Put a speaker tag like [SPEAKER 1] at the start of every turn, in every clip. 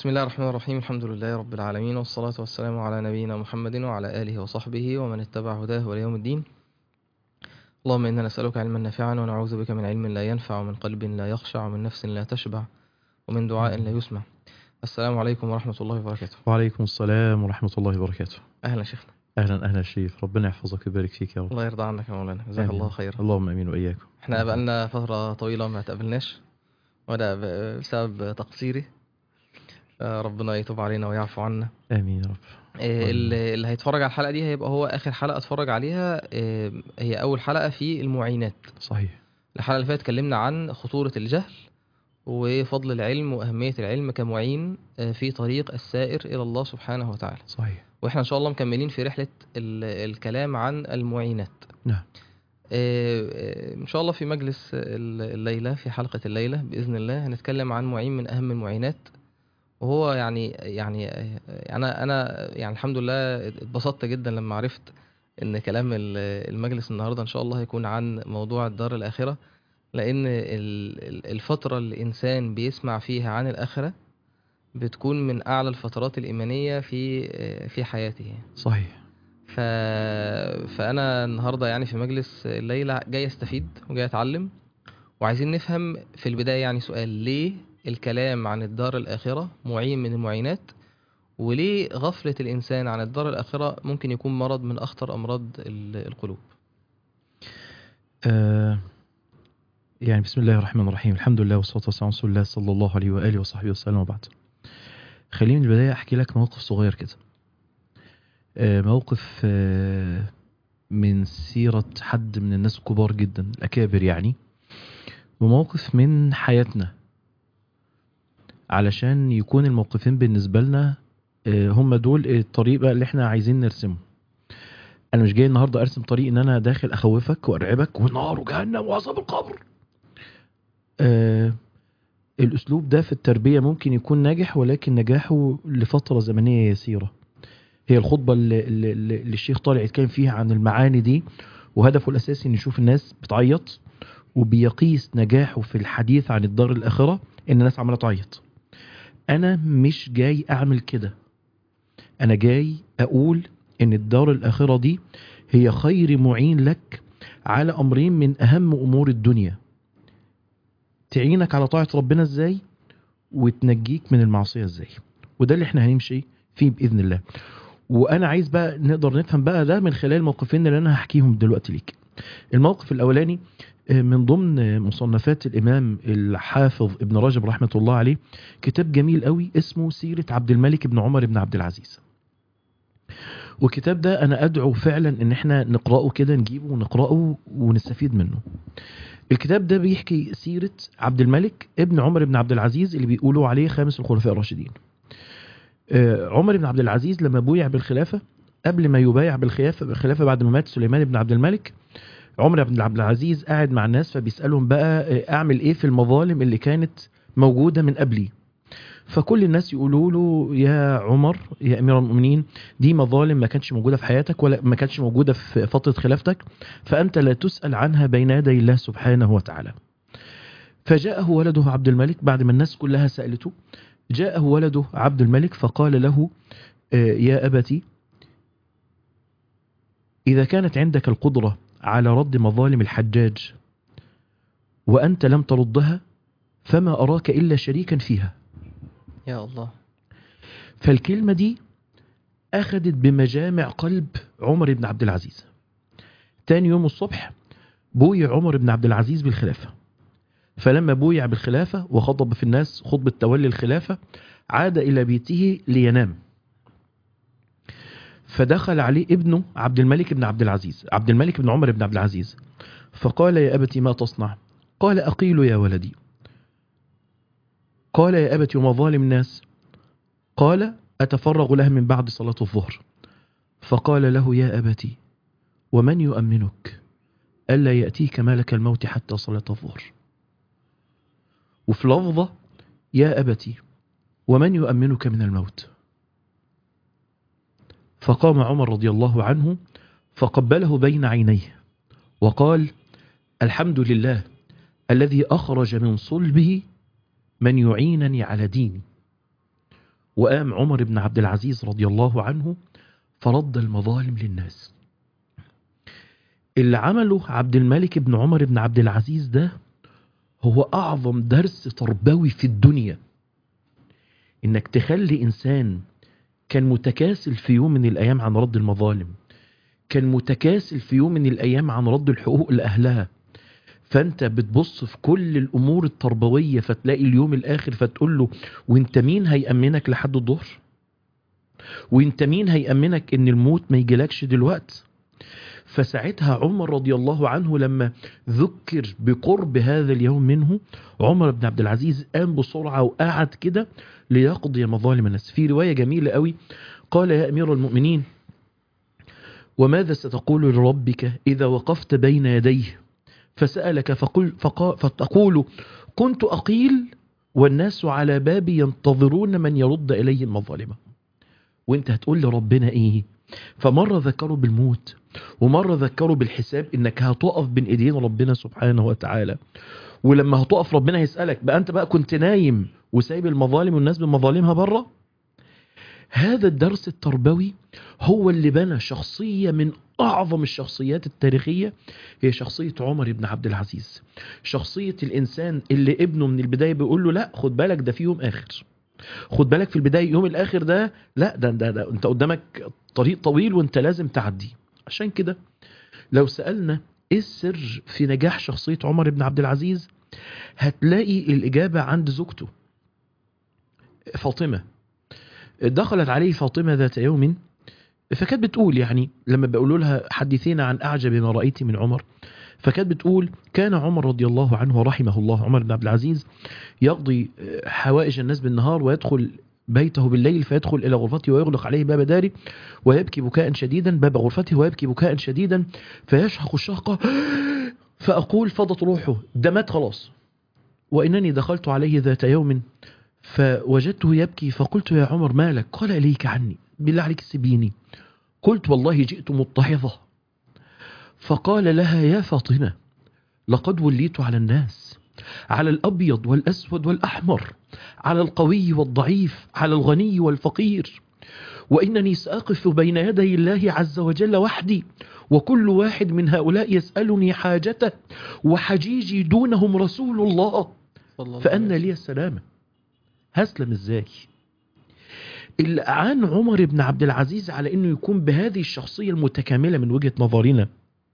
[SPEAKER 1] بسم الله الرحمن الرحيم الحمد لله رب العالمين والصلاة والسلام على نبينا محمد وعلى آله وصحبه ومن اتبع هداه وليوم الدين اللهم إنا نسألك علما نافعا ونعوذ بك من علم لا ينفع ومن قلب لا يخشع ومن نفس لا تشبع ومن دعاء لا يسمع السلام عليكم ورحمة الله وبركاته
[SPEAKER 2] وعليكم السلام ورحمة الله وبركاته
[SPEAKER 1] أهلا شيخنا
[SPEAKER 2] أهلا أهلا شريف ربنا يحفظك ويبارك فيك يا رب
[SPEAKER 1] الله يرضى عنك يا مولانا جزاك
[SPEAKER 2] آمين.
[SPEAKER 1] الله خيرا
[SPEAKER 2] اللهم أمين وإياكم
[SPEAKER 1] احنا بقالنا فترة طويلة ما تقابلناش وده ب- بسبب تقصيري ربنا يتوب علينا ويعفو عنا
[SPEAKER 2] آمين يا رب
[SPEAKER 1] إيه، اللي اللي هيتفرج على الحلقة دي هيبقى هو آخر حلقة اتفرج عليها إيه، هي أول حلقة في المعينات
[SPEAKER 2] صحيح
[SPEAKER 1] الحلقة اللي فاتت اتكلمنا عن خطورة الجهل وفضل العلم وأهمية العلم كمعين آه، في طريق السائر إلى الله سبحانه وتعالى
[SPEAKER 2] صحيح
[SPEAKER 1] وإحنا إن شاء الله مكملين في رحلة ال- الكلام عن المعينات
[SPEAKER 2] نعم
[SPEAKER 1] آه، آه، إن شاء الله في مجلس ال- الليلة في حلقة الليلة بإذن الله هنتكلم عن معين من أهم المعينات وهو يعني يعني آه، أنا أنا يعني الحمد لله اتبسطت جدا لما عرفت إن كلام ال- المجلس النهاردة إن شاء الله هيكون عن موضوع الدار الآخرة لأن ال- ال- الفترة اللي الإنسان بيسمع فيها عن الآخرة بتكون من أعلى الفترات الإيمانية في آه، في حياته
[SPEAKER 2] صحيح
[SPEAKER 1] ف... فأنا النهاردة يعني في مجلس الليلة جاي أستفيد وجاي أتعلم وعايزين نفهم في البداية يعني سؤال ليه الكلام عن الدار الآخرة معين من المعينات وليه غفلة الإنسان عن الدار الآخرة ممكن يكون مرض من أخطر أمراض ال- القلوب
[SPEAKER 2] آه يعني بسم الله الرحمن الرحيم الحمد لله والصلاة والسلام على رسول الله صلى الله عليه وآله وصحبه وسلم وبعد خليني من البداية أحكي لك موقف صغير كده آه موقف آه من سيرة حد من الناس الكبار جدا الأكابر يعني وموقف من حياتنا علشان يكون الموقفين بالنسبة لنا آه، هم دول الطريق بقى اللي احنا عايزين نرسمه انا مش جاي النهارده ارسم طريق ان انا داخل اخوفك وارعبك والنار وجهنم وعذاب القبر آه الاسلوب ده في التربيه ممكن يكون ناجح ولكن نجاحه لفتره زمنيه يسيره هي الخطبه اللي, اللي, اللي الشيخ طالع يتكلم فيها عن المعاني دي وهدفه الاساسي ان يشوف الناس بتعيط وبيقيس نجاحه في الحديث عن الدار الاخره ان الناس عماله تعيط انا مش جاي اعمل كده انا جاي اقول ان الدار الاخره دي هي خير معين لك على امرين من اهم امور الدنيا تعينك على طاعه ربنا ازاي وتنجيك من المعصيه ازاي وده اللي احنا هنمشي فيه باذن الله وانا عايز بقى نقدر نفهم بقى ده من خلال الموقفين اللي انا هحكيهم دلوقتي ليك الموقف الاولاني آه، من ضمن آه، مصنفات الامام الحافظ ابن رجب رحمه الله عليه كتاب جميل قوي اسمه سيره عبد الملك بن عمر بن عبد العزيز والكتاب ده انا ادعو فعلا ان احنا نقراه كده نجيبه ونقراه ونستفيد منه الكتاب ده بيحكي سيرة عبد الملك ابن عمر بن عبد العزيز اللي بيقولوا عليه خامس الخلفاء الراشدين آه، عمر بن عبد العزيز لما بويع بالخلافة قبل ما يبايع بالخلافة بالخلافة بعد ما مات سليمان بن عبد الملك عمر بن عبد العزيز قاعد مع الناس فبيسألهم بقى آه، اعمل ايه في المظالم اللي كانت موجودة من قبلي فكل الناس يقولوا له يا عمر يا امير المؤمنين دي مظالم ما كانتش موجوده في حياتك ولا ما كانتش موجوده في فتره خلافتك فانت لا تسال عنها بين يدي الله سبحانه وتعالى. فجاءه ولده عبد الملك بعد ما الناس كلها سالته جاءه ولده عبد الملك فقال له آه، يا ابتي اذا كانت عندك القدره على رد مظالم الحجاج وانت لم تردها فما اراك الا شريكا فيها.
[SPEAKER 1] يا الله
[SPEAKER 2] فالكلمة دي أخذت بمجامع قلب عمر بن عبد العزيز تاني يوم الصبح بويع عمر بن عبد العزيز بالخلافة فلما بويع بالخلافة وخطب في الناس خطبة تولي الخلافة عاد إلى بيته لينام فدخل عليه ابنه عبد الملك بن عبد العزيز عبد الملك بن عمر بن عبد العزيز فقال يا أبتي ما تصنع قال أقيل يا ولدي قال يا أبتي ومظالم الناس قال أتفرغ لها من بعد صلاة الظهر فقال له يا أبتي ومن يؤمنك ألا يأتيك ملك الموت حتى صلاة الظهر وفي لفظة يا أبتي ومن يؤمنك من الموت فقام عمر رضي الله عنه فقبله بين عينيه وقال الحمد لله الذي أخرج من صلبه من يعينني على ديني وقام عمر بن عبد العزيز رضي الله عنه فرد المظالم للناس اللي عمله عبد الملك بن عمر بن عبد العزيز ده هو أعظم درس تربوي في الدنيا إنك تخلي إنسان كان متكاسل في يوم من الأيام عن رد المظالم كان متكاسل في يوم من الأيام عن رد الحقوق لأهلها فأنت بتبص في كل الأمور التربوية فتلاقي اليوم الآخر فتقول له وانت مين هيأمنك لحد الظهر وانت مين هيأمنك ان الموت ما يجيلكش دلوقتي فساعتها عمر رضي الله عنه لما ذكر بقرب هذا اليوم منه عمر بن عبد العزيز قام بسرعة وقعد كده ليقضي مظالم الناس في رواية جميلة قوي قال يا أمير المؤمنين وماذا ستقول لربك إذا وقفت بين يديه فسألك فقل فقا فتقول كنت أقيل والناس على بابي ينتظرون من يرد إليهم مظالمهم وانت هتقول لربنا ايه فمرة ذكروا بالموت ومرة ذكروا بالحساب انك هتقف بين ايدين ربنا سبحانه وتعالى ولما هتقف ربنا هيسألك بقى انت بقى كنت نايم وسايب المظالم والناس بمظالمها بره هذا الدرس التربوي هو اللي بنى شخصية من أعظم الشخصيات التاريخية هي شخصية عمر بن عبد العزيز شخصية الإنسان اللي ابنه من البداية بيقول له لا خد بالك ده في يوم آخر خد بالك في البداية يوم الآخر ده لا ده, ده, ده أنت قدامك طريق طويل وأنت لازم تعدي عشان كده لو سألنا إيه السر في نجاح شخصية عمر بن عبد العزيز هتلاقي الإجابة عند زوجته فاطمة دخلت عليه فاطمة ذات يوم فكانت بتقول يعني لما بيقولوا لها حدثينا عن أعجب ما رأيت من عمر فكانت بتقول كان عمر رضي الله عنه ورحمه الله عمر بن عبد العزيز يقضي حوائج الناس بالنهار ويدخل بيته بالليل فيدخل إلى غرفته ويغلق عليه باب داره ويبكي بكاء شديدا باب غرفته ويبكي بكاء شديدا فيشهق الشهقة فأقول فضت روحه ده مات خلاص وإنني دخلت عليه ذات يوم فوجدته يبكي فقلت يا عمر مالك قال إليك عني بالله عليك سبيني قلت والله جئت مضطحظة فقال لها يا فاطمة لقد وليت على الناس على الأبيض والأسود والأحمر على القوي والضعيف على الغني والفقير وإنني سأقف بين يدي الله عز وجل وحدي وكل واحد من هؤلاء يسألني حاجته وحجيجي دونهم رسول الله فأن لي السلامة هسلم ازاي اللي أعان عمر بن عبد العزيز على أنه يكون بهذه الشخصية المتكاملة من وجهة نظرنا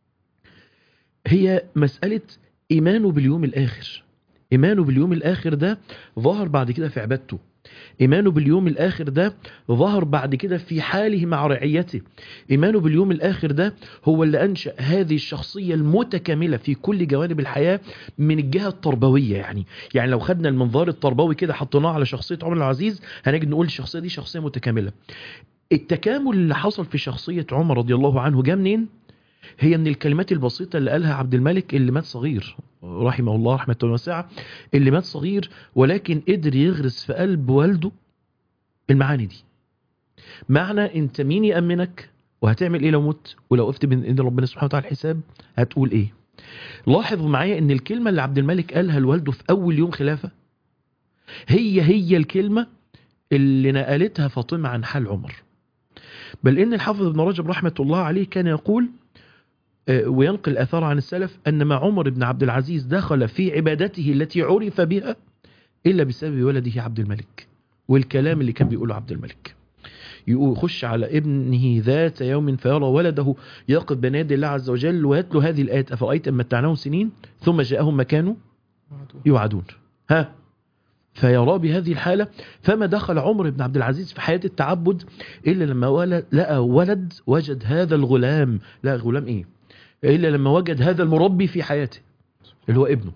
[SPEAKER 2] هي مسألة إيمانه باليوم الآخر إيمانه باليوم الآخر ده ظهر بعد كده في عبادته إيمانه باليوم الآخر ده ظهر بعد كده في حاله مع رعيته إيمانه باليوم الآخر ده هو اللي أنشأ هذه الشخصية المتكاملة في كل جوانب الحياة من الجهة التربوية يعني يعني لو خدنا المنظار التربوي كده حطيناه على شخصية عمر العزيز هنجد نقول الشخصية دي شخصية متكاملة التكامل اللي حصل في شخصية عمر رضي الله عنه جاء منين؟ هي من الكلمات البسيطة اللي قالها عبد الملك اللي مات صغير رحمه الله رحمة واسعة اللي مات صغير ولكن قدر يغرس في قلب والده المعاني دي معنى انت مين يأمنك وهتعمل ايه لو مت ولو وقفت بين ايد ربنا سبحانه وتعالى الحساب هتقول ايه لاحظوا معايا ان الكلمة اللي عبد الملك قالها لوالده في اول يوم خلافة هي هي الكلمة اللي نقلتها فاطمة عن حال عمر بل ان الحافظ ابن رجب رحمة الله عليه كان يقول وينقل أثار عن السلف أن ما عمر بن عبد العزيز دخل في عبادته التي عرف بها إلا بسبب ولده عبد الملك والكلام اللي كان بيقوله عبد الملك يخش على ابنه ذات يوم فيرى ولده يقف بين يدي الله عز وجل ويتلو هذه الآيات أفرأيت أن متعناهم سنين ثم جاءهم مكانه يوعدون ها فيرى بهذه الحالة فما دخل عمر بن عبد العزيز في حياة التعبد إلا لما ولد لقى ولد وجد هذا الغلام لا غلام إيه إلا لما وجد هذا المربي في حياته اللي هو ابنه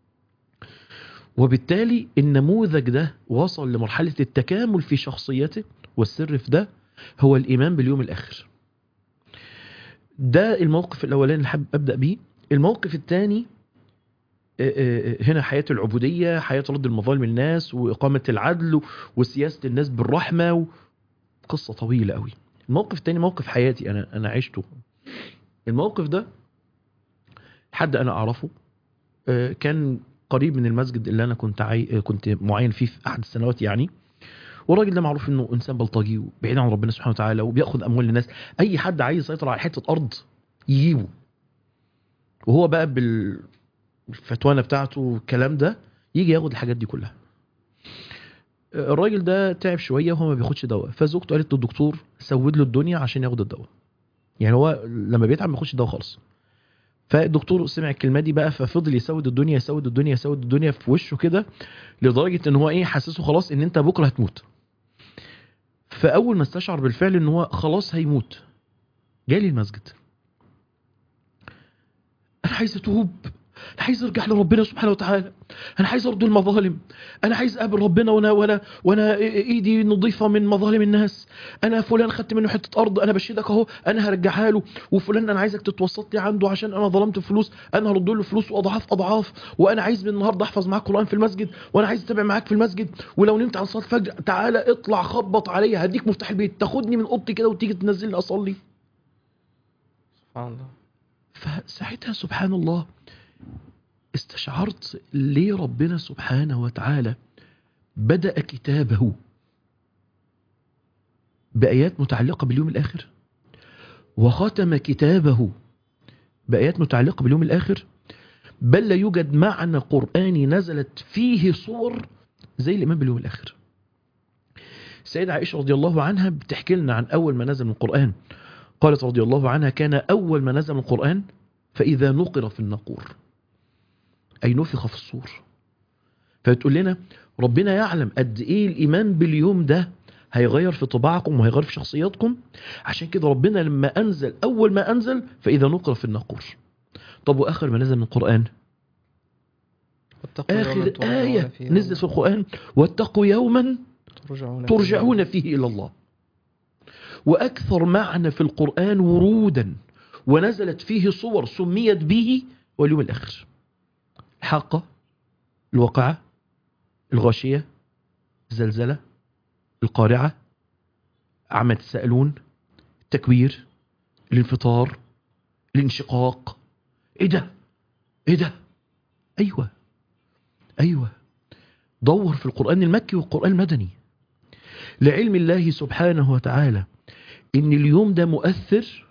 [SPEAKER 2] وبالتالي النموذج ده وصل لمرحلة التكامل في شخصيته والسر في ده هو الإيمان باليوم الآخر ده الموقف الأولاني اللي حابب أبدأ بيه الموقف الثاني هنا حياة العبودية حياة رد المظالم الناس وإقامة العدل وسياسة الناس بالرحمة قصة طويلة قوي الموقف الثاني موقف حياتي أنا أنا عشته الموقف ده حد أنا أعرفه كان قريب من المسجد اللي أنا كنت عاي... كنت معين فيه في أحد السنوات يعني والراجل ده معروف انه انسان بلطجي وبعيد عن ربنا سبحانه وتعالى وبياخد اموال الناس اي حد عايز يسيطر على حته ارض يجيبه وهو بقى بالفتوانه بتاعته والكلام ده يجي ياخد الحاجات دي كلها الراجل ده تعب شويه وهو ما بياخدش دواء فزوجته قالت للدكتور سود له الدنيا عشان ياخد الدواء يعني هو لما بيتعب ما بياخدش دواء خالص فالدكتور سمع الكلمه دي بقى ففضل يسود الدنيا يسود الدنيا يسود الدنيا في وشه كده لدرجه ان هو ايه حسسه خلاص ان انت بكره هتموت فاول ما استشعر بالفعل ان هو خلاص هيموت جالي المسجد انا عايز اتوب انا عايز ارجع لربنا سبحانه وتعالى انا عايز ارضي المظالم انا عايز اقابل ربنا وانا وانا وانا ايدي نظيفه من مظالم الناس انا فلان خدت منه حته ارض انا بشهدك اهو انا هرجعها له وفلان انا عايزك تتوسط لي عنده عشان انا ظلمت فلوس انا هرد له فلوس واضعاف اضعاف وانا عايز من النهارده احفظ معاك قران في المسجد وانا عايز اتابع معاك في المسجد ولو نمت عن صلاه الفجر تعالى اطلع خبط عليا هديك مفتاح البيت تاخدني من اوضتي كده وتيجي تنزلني اصلي
[SPEAKER 1] سبحان الله
[SPEAKER 2] فساعتها سبحان الله استشعرت ليه ربنا سبحانه وتعالى بدأ كتابه بآيات متعلقة باليوم الآخر وختم كتابه بآيات متعلقة باليوم الآخر بل لا يوجد معنى قرآني نزلت فيه صور زي الإيمان باليوم الآخر السيدة عائشة رضي الله عنها بتحكي لنا عن أول ما نزل من القرآن قالت رضي الله عنها كان أول ما نزل من القرآن فإذا نقر في النقور أي نفخ في الصور فتقول لنا ربنا يعلم قد إيه الإيمان باليوم ده هيغير في طباعكم وهيغير في شخصياتكم عشان كده ربنا لما أنزل أول ما أنزل فإذا نقر في النقور طب وآخر ما نزل من القرآن
[SPEAKER 1] واتقوا يوماً
[SPEAKER 2] آخر
[SPEAKER 1] ترجعون
[SPEAKER 2] آية
[SPEAKER 1] فيه
[SPEAKER 2] نزلت في القرآن واتقوا يوما
[SPEAKER 1] ترجعون
[SPEAKER 2] ترجعون فيه إلى الله وأكثر معنى في القرآن ورودا ونزلت فيه صور سميت به واليوم الآخر الحاقة الواقعة الغاشية الزلزلة القارعة عما تسألون التكوير الانفطار الانشقاق ايه ده ايه ده ايوه ايوه دور في القرآن المكي والقرآن المدني لعلم الله سبحانه وتعالى ان اليوم ده مؤثر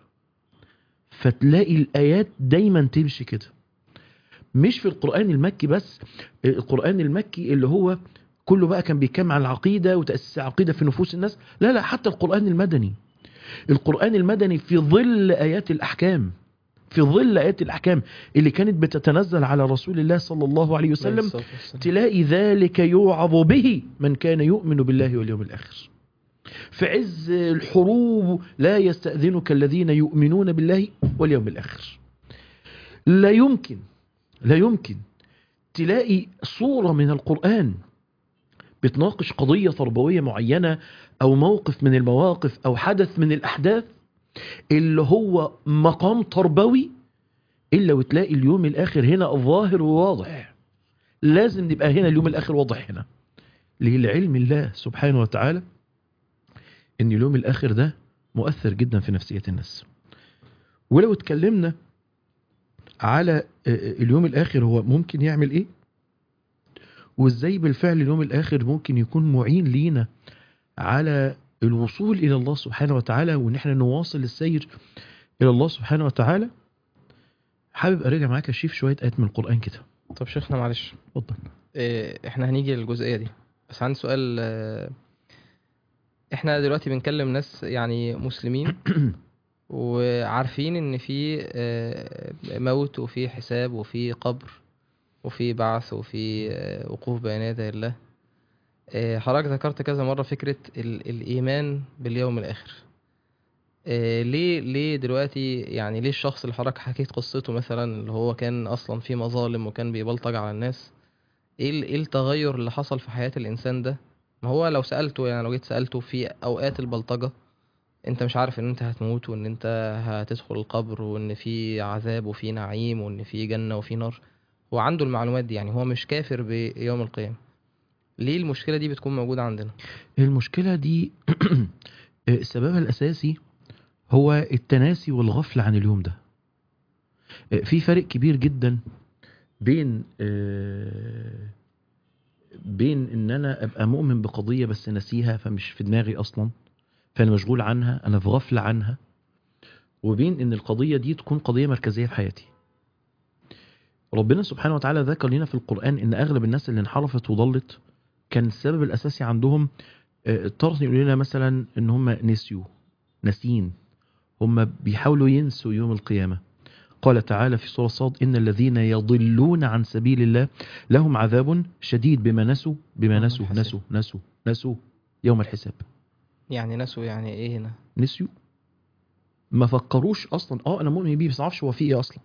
[SPEAKER 2] فتلاقي الايات دايما تمشي كده مش في القرآن المكي بس القرآن المكي اللي هو كله بقى كان بيتكلم عن العقيدة وتأسيس العقيدة في نفوس الناس لا لا حتى القرآن المدني القرآن المدني في ظل آيات الأحكام في ظل آيات الأحكام اللي كانت بتتنزل على رسول الله صلى الله عليه وسلم تلاقي ذلك يوعظ به من كان يؤمن بالله واليوم الآخر في عز الحروب لا يستأذنك الذين يؤمنون بالله واليوم الآخر لا يمكن لا يمكن تلاقي صورة من القرآن بتناقش قضية تربوية معينة أو موقف من المواقف أو حدث من الأحداث اللي هو مقام تربوي إلا وتلاقي اليوم الآخر هنا ظاهر وواضح لازم نبقى هنا اليوم الآخر واضح هنا ليه لعلم الله سبحانه وتعالى ان اليوم الاخر ده مؤثر جدا في نفسية الناس ولو اتكلمنا على اليوم الاخر هو ممكن يعمل ايه وازاي بالفعل اليوم الاخر ممكن يكون معين لينا على الوصول الى الله سبحانه وتعالى وان احنا نواصل السير الى الله سبحانه وتعالى حابب ارجع معاك اشيف شوية ايات من القرآن كده
[SPEAKER 1] طب شيخنا معلش
[SPEAKER 2] اتفضل
[SPEAKER 1] إيه، احنا هنيجي للجزئية دي بس عندي سؤال آه، احنا دلوقتي بنكلم ناس يعني مسلمين وعارفين ان في آه، موت وفي حساب وفي قبر وفي بعث وفي آه، وقوف بين يدي الله آه، حضرتك ذكرت كذا مرة فكرة ال- الإيمان باليوم الآخر آه، ليه ليه دلوقتي يعني ليه الشخص اللي حضرتك حكيت قصته مثلا اللي هو كان أصلا في مظالم وكان بيبلطج على الناس ايه ال- ايه التغير اللي حصل في حياة الإنسان ده ما هو لو سألته يعني لو جيت سألته في أوقات البلطجة انت مش عارف ان انت هتموت وان انت هتدخل القبر وان في عذاب وفي نعيم وان في جنة وفي نار هو عنده المعلومات دي يعني هو مش كافر بيوم القيامة ليه المشكلة دي بتكون موجودة عندنا
[SPEAKER 2] المشكلة دي سببها الأساسي هو التناسي والغفلة عن اليوم ده في فرق كبير جدا بين آه، بين ان انا ابقى مؤمن بقضيه بس ناسيها فمش في دماغي اصلا فانا مشغول عنها انا في غفله عنها وبين ان القضيه دي تكون قضيه مركزيه في حياتي ربنا سبحانه وتعالى ذكر لنا في القران ان اغلب الناس اللي انحرفت وضلت كان السبب الاساسي عندهم آه، الطرف يقول لنا مثلا ان هم نسيوا ناسين هم بيحاولوا ينسوا يوم القيامه قال تعالى في سوره صاد ان الذين يضلون عن سبيل الله لهم عذاب شديد بما نسوا بما
[SPEAKER 1] يوم
[SPEAKER 2] نسوا
[SPEAKER 1] الحساب.
[SPEAKER 2] نسوا نسوا نسوا يوم الحساب
[SPEAKER 1] يعني نسوا يعني ايه هنا
[SPEAKER 2] نسيوا ما فكروش اصلا اه انا مؤمن بيه بس ما اعرفش هو فيه ايه اصلا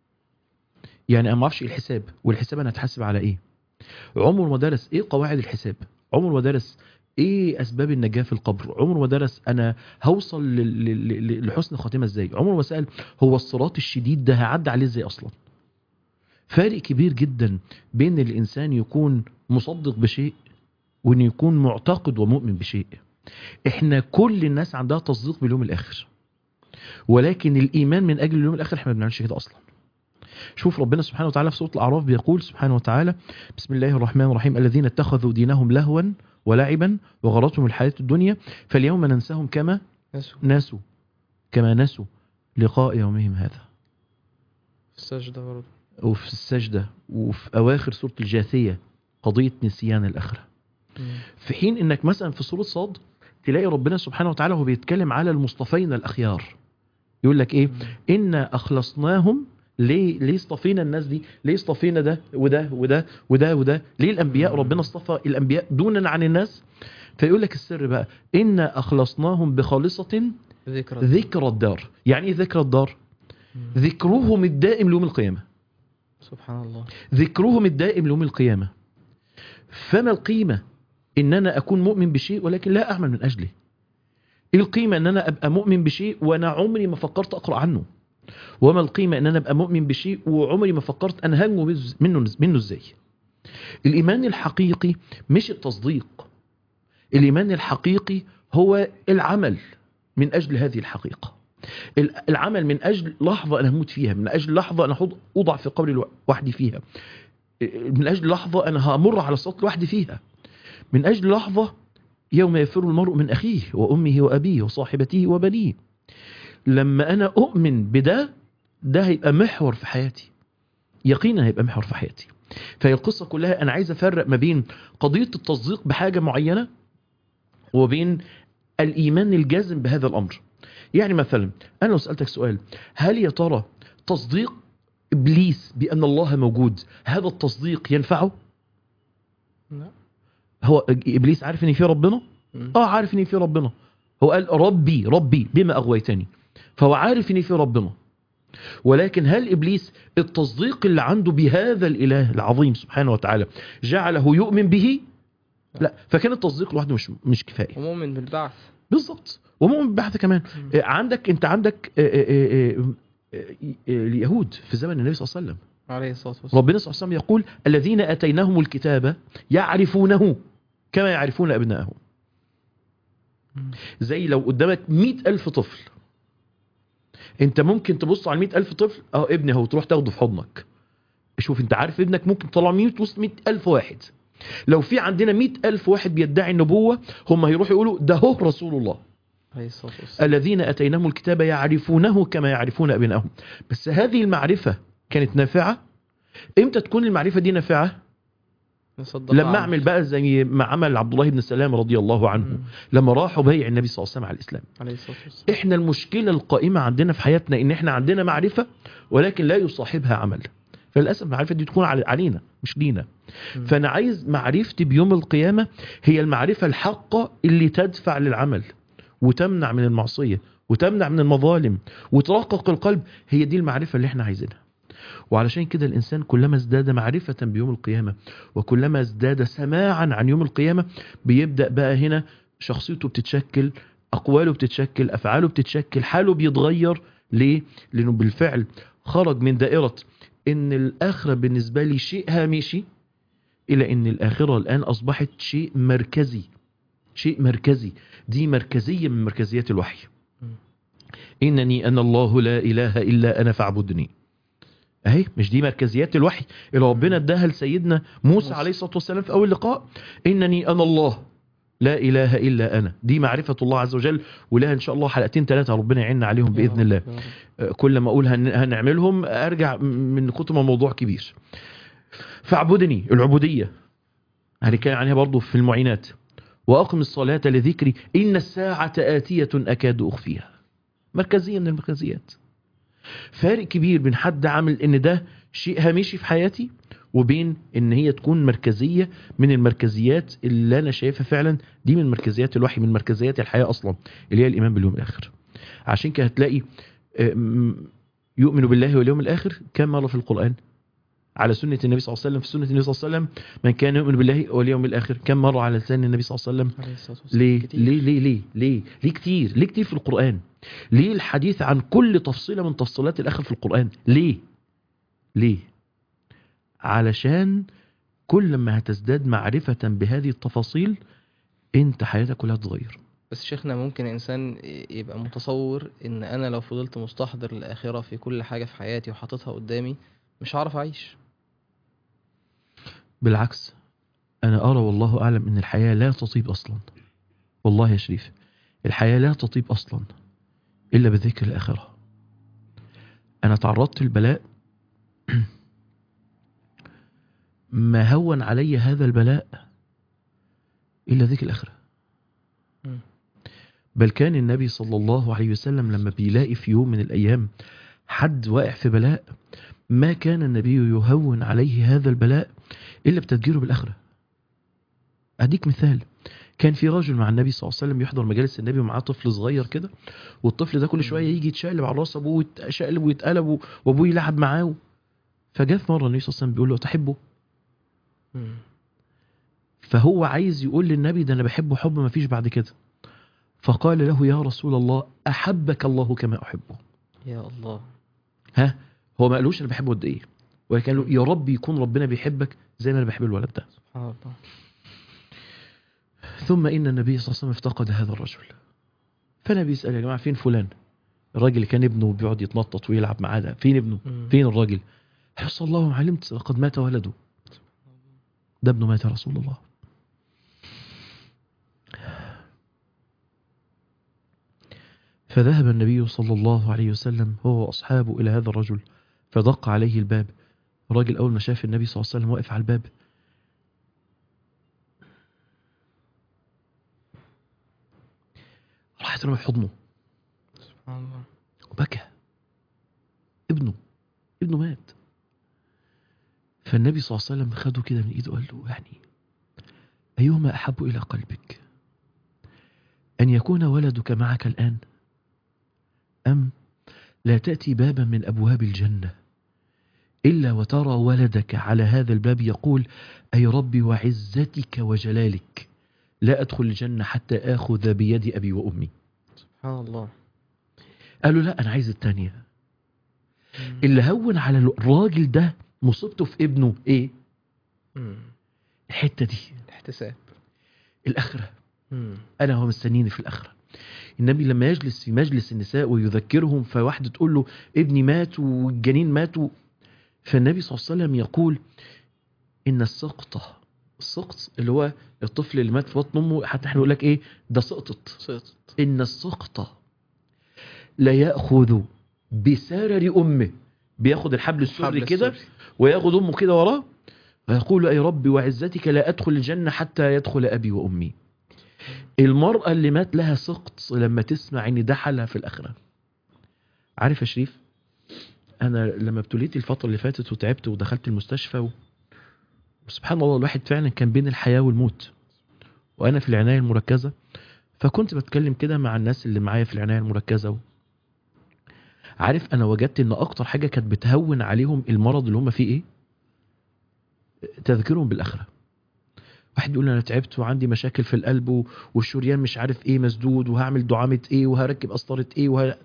[SPEAKER 2] يعني انا ما اعرفش إيه الحساب والحساب انا هتحاسب على ايه عمر ما درس ايه قواعد الحساب عمر ما درس ايه اسباب النجاه في القبر عمر ما درس انا هوصل لل- لل- لل- لحسن خاتمه ازاي عمر ما سال هو الصراط الشديد ده هعدي عليه ازاي اصلا فارق كبير جدا بين الانسان يكون مصدق بشيء وان يكون معتقد ومؤمن بشيء احنا كل الناس عندها تصديق باليوم الاخر ولكن الايمان من اجل اليوم الاخر احنا ما بنعملش كده اصلا شوف ربنا سبحانه وتعالى في سوره الاعراف بيقول سبحانه وتعالى بسم الله الرحمن الرحيم الذين اتخذوا دينهم لهوا ولعبا وغرتهم الحياه الدنيا فاليوم ننساهم كما
[SPEAKER 1] نسوا
[SPEAKER 2] نسوا كما نسوا لقاء يومهم هذا
[SPEAKER 1] في السجدة برضه
[SPEAKER 2] وفي السجده وفي اواخر سوره الجاثيه قضيه نسيان الاخره
[SPEAKER 1] مم.
[SPEAKER 2] في حين انك مثلا في سوره صاد تلاقي ربنا سبحانه وتعالى وهو بيتكلم على المصطفين الاخيار يقول لك ايه
[SPEAKER 1] مم.
[SPEAKER 2] إنا أخلصناهم ليه ليه اصطفينا الناس دي ليه اصطفينا ده وده وده وده وده ليه الأنبياء
[SPEAKER 1] مم.
[SPEAKER 2] ربنا اصطفى الأنبياء دونا عن الناس فيقول لك السر بقى إنا أخلصناهم بخالصة
[SPEAKER 1] ذكرى
[SPEAKER 2] ذكر الدار يعني إيه ذكر الدار
[SPEAKER 1] مم.
[SPEAKER 2] ذكرهم الدائم ليوم القيامة
[SPEAKER 1] سبحان الله
[SPEAKER 2] ذكرهم الدائم ليوم القيامة فما القيمة إن أنا أكون مؤمن بشيء ولكن لا أعمل من أجله إيه القيمة إن أنا أبقى مؤمن بشيء وأنا عمري ما فكرت أقرأ عنه وما القيمة إن أنا أبقى مؤمن بشيء وعمري ما فكرت أنا هنجو بز- منه منه إزاي الإيمان الحقيقي مش التصديق الإيمان الحقيقي هو العمل من أجل هذه الحقيقة ال- العمل من أجل لحظة أنا هموت فيها من أجل لحظة أنا هض- أوضع في قبري لو- وحدي فيها من أجل لحظة أنا همر على الصوت لوحدي فيها من أجل لحظة يوم يفر المرء من أخيه وأمه وأبيه وصاحبته وبنيه لما أنا أؤمن بده ده هيبقى محور في حياتي يقينا هيبقى محور في حياتي فهي القصة كلها أنا عايز أفرق ما بين قضية التصديق بحاجة معينة وبين الإيمان الجازم بهذا الأمر يعني مثلا أنا لو سألتك سؤال هل يا ترى تصديق إبليس بأن الله موجود هذا التصديق ينفعه؟
[SPEAKER 1] لا
[SPEAKER 2] هو إبليس عارف إن في ربنا؟
[SPEAKER 1] مم.
[SPEAKER 2] اه عارف ان في ربنا هو قال ربي ربي بما اغويتني فهو عارف ان في ربنا ولكن هل ابليس التصديق اللي عنده بهذا الاله العظيم سبحانه وتعالى جعله يؤمن به لا فكان التصديق لوحده مش مش كفايه
[SPEAKER 1] ومؤمن بالبعث
[SPEAKER 2] بالظبط ومؤمن بالبعث كمان
[SPEAKER 1] مم.
[SPEAKER 2] آه، عندك انت عندك آه، آه، آه، آه، آه، اليهود في زمن النبي صلى الله عليه وسلم
[SPEAKER 1] عليه الصلاة والسلام
[SPEAKER 2] ربنا صلى الله عليه وسلم يقول الذين اتيناهم الكتاب يعرفونه كما يعرفون ابنائهم
[SPEAKER 1] مم.
[SPEAKER 2] زي لو قدامك مئة ألف طفل انت ممكن تبص على المئة ألف طفل اه ابني اهو تروح تاخده في حضنك شوف انت عارف ابنك ممكن تطلع مئة وسط مئة ألف واحد لو في عندنا مئة ألف واحد بيدعي النبوة هم هيروحوا يقولوا ده هو رسول الله
[SPEAKER 1] عليه الصلاة والسلام
[SPEAKER 2] الذين أتيناهم الكتاب يعرفونه كما يعرفون أبنائهم بس هذه المعرفة كانت نافعة امتى تكون المعرفة دي نافعة
[SPEAKER 1] نصدق
[SPEAKER 2] لما اعمل بقى زي ما عمل عبد الله بن سلام رضي الله عنه
[SPEAKER 1] مم.
[SPEAKER 2] لما راحوا بيع النبي صلى الله عليه وسلم على الإسلام
[SPEAKER 1] عليه الصلاة والسلام
[SPEAKER 2] احنا المشكلة القائمة عندنا في حياتنا ان احنا عندنا معرفة ولكن لا يصاحبها عمل فللأسف المعرفة دي تكون على- علينا مش لينا
[SPEAKER 1] مم.
[SPEAKER 2] فأنا عايز معرفتي بيوم القيامة هي المعرفة الحقة اللي تدفع للعمل وتمنع من المعصية وتمنع من المظالم وترقق القلب هي دي المعرفة اللي احنا عايزينها وعلشان كده الإنسان كلما ازداد معرفة بيوم القيامة وكلما ازداد سماعا عن يوم القيامة بيبدأ بقى هنا شخصيته بتتشكل أقواله بتتشكل أفعاله بتتشكل حاله بيتغير ليه؟ لأنه بالفعل خرج من دائرة إن الآخرة بالنسبة لي شيء هامشي إلى إن الآخرة الآن أصبحت شيء مركزي شيء مركزي دي مركزية من مركزيات الوحي
[SPEAKER 1] مم.
[SPEAKER 2] إنني أنا الله لا إله إلا أنا فاعبدني اهي مش دي مركزيات الوحي اللي ربنا اداها لسيدنا موسى
[SPEAKER 1] موسى.
[SPEAKER 2] عليه الصلاه والسلام في اول لقاء انني انا الله لا اله الا انا دي معرفه الله عز وجل ولها ان شاء الله حلقتين ثلاثه ربنا يعيننا عليهم
[SPEAKER 1] يا
[SPEAKER 2] باذن
[SPEAKER 1] رب،
[SPEAKER 2] الله
[SPEAKER 1] يا رب.
[SPEAKER 2] آه، كل ما اقول هن- هنعملهم ارجع من كتر ما الموضوع كبير فاعبدني العبوديه هنتكلم عنها برضو في المعينات واقم الصلاه لذكري ان الساعه اتيه اكاد اخفيها مركزيه من المركزيات فارق كبير بين حد عامل ان ده شيء هامشي في حياتي وبين ان هي تكون مركزيه من المركزيات اللي انا شايفها فعلا دي من مركزيات الوحي من مركزيات الحياه اصلا اللي هي الايمان باليوم الاخر عشان كده هتلاقي آم، يؤمن بالله واليوم الاخر كم مره في القران على سنه النبي صلى الله عليه وسلم في سنه النبي صلى الله عليه وسلم من كان يؤمن بالله واليوم الاخر كم مره على لسان النبي صلى الله عليه وسلم
[SPEAKER 1] عليه الصلاة والسلام.
[SPEAKER 2] ليه
[SPEAKER 1] كتير.
[SPEAKER 2] ليه ليه ليه ليه ليه كتير ليه كتير في القرآن ليه الحديث عن كل تفصيلة من تفصيلات الآخر في القرآن ليه ليه علشان كل ما هتزداد معرفة بهذه التفاصيل انت حياتك كلها تتغير
[SPEAKER 1] بس شيخنا ممكن انسان يبقى متصور ان انا لو فضلت مستحضر الاخره في كل حاجه في حياتي وحاططها قدامي مش هعرف اعيش
[SPEAKER 2] بالعكس انا ارى والله اعلم ان الحياة لا تطيب اصلا والله يا شريف الحياة لا تطيب اصلا الا بذكر الاخرة انا تعرضت للبلاء ما هون علي هذا البلاء الا ذكر الاخرة
[SPEAKER 1] مم.
[SPEAKER 2] بل كان النبي صلى الله عليه وسلم لما بيلاقي في يوم من الايام حد واقع في بلاء ما كان النبي يهون عليه هذا البلاء الا بتذكيره بالاخره اديك مثال كان في رجل مع النبي صلى الله عليه وسلم يحضر مجالس النبي ومعاه طفل صغير كده والطفل ده كل شويه يجي يتشقلب على راس ابوه يتشقلب ويتقلب وابوه يلعب معاه فجاء في مره النبي صلى الله عليه وسلم بيقول له تحبه
[SPEAKER 1] مم.
[SPEAKER 2] فهو عايز يقول للنبي ده انا بحبه حب ما فيش بعد كده فقال له يا رسول الله احبك الله كما احبه
[SPEAKER 1] يا الله
[SPEAKER 2] ها هو ما قالوش انا بحبه قد ايه ولكن قال له يا رب يكون ربنا بيحبك زي ما انا بحب الولد ده
[SPEAKER 1] سبحان الله
[SPEAKER 2] ثم ان النبي صلى الله عليه وسلم افتقد هذا الرجل فالنبي يسال يا جماعه فين فلان الراجل اللي كان ابنه بيقعد يتنطط ويلعب معاه ده فين ابنه
[SPEAKER 1] مم.
[SPEAKER 2] فين الراجل حس الله ما علمت لقد مات ولده ده ابنه مات يا رسول الله فذهب النبي صلى الله عليه وسلم هو وأصحابه إلى هذا الرجل فدق عليه الباب الراجل أول ما شاف النبي صلى الله عليه وسلم واقف على الباب راح يترمى في حضنه
[SPEAKER 1] سبحان الله
[SPEAKER 2] وبكى ابنه ابنه مات فالنبي صلى الله عليه وسلم خده كده من ايده وقال له يعني ايهما احب الى قلبك ان يكون ولدك معك الان ام لا تاتي بابا من ابواب الجنه الا وترى ولدك على هذا الباب يقول اي ربي وعزتك وجلالك لا ادخل الجنه حتى اخذ بيد ابي وامي
[SPEAKER 1] سبحان الله
[SPEAKER 2] قال له لا انا عايز التانيه
[SPEAKER 1] مم.
[SPEAKER 2] اللي هون على الراجل ده مصيبته في ابنه ايه
[SPEAKER 1] مم.
[SPEAKER 2] الحته دي
[SPEAKER 1] الاحتساب
[SPEAKER 2] الاخره
[SPEAKER 1] مم.
[SPEAKER 2] انا هو مستنيني في الاخره النبي لما يجلس في مجلس النساء ويذكرهم فواحده تقول له ابني مات والجنين ماتوا فالنبي صلى الله عليه وسلم يقول ان السقطه السقط اللي هو الطفل اللي مات في بطن امه حتى احنا نقول لك ايه ده سقطت
[SPEAKER 1] سقطت
[SPEAKER 2] ان السقطه لا ياخذ بسرر امه بياخد الحبل السري
[SPEAKER 1] حبل
[SPEAKER 2] كده
[SPEAKER 1] السري.
[SPEAKER 2] وياخذ امه كده وراه ويقول اي ربي وعزتك لا ادخل الجنه حتى يدخل ابي وامي المراه اللي مات لها سقط لما تسمع ان ده حالها في الاخره عارف يا شريف انا لما ابتليت الفتره اللي فاتت وتعبت ودخلت المستشفى و... سبحان الله الواحد فعلا كان بين الحياه والموت وانا في العنايه المركزه فكنت بتكلم كده مع الناس اللي معايا في العنايه المركزه و... عارف انا وجدت ان اكتر حاجه كانت بتهون عليهم المرض اللي هم فيه ايه تذكيرهم بالاخره واحد يقول انا تعبت وعندي مشاكل في القلب و- والشريان مش عارف ايه مسدود وهعمل دعامه ايه وهركب قسطره ايه وه...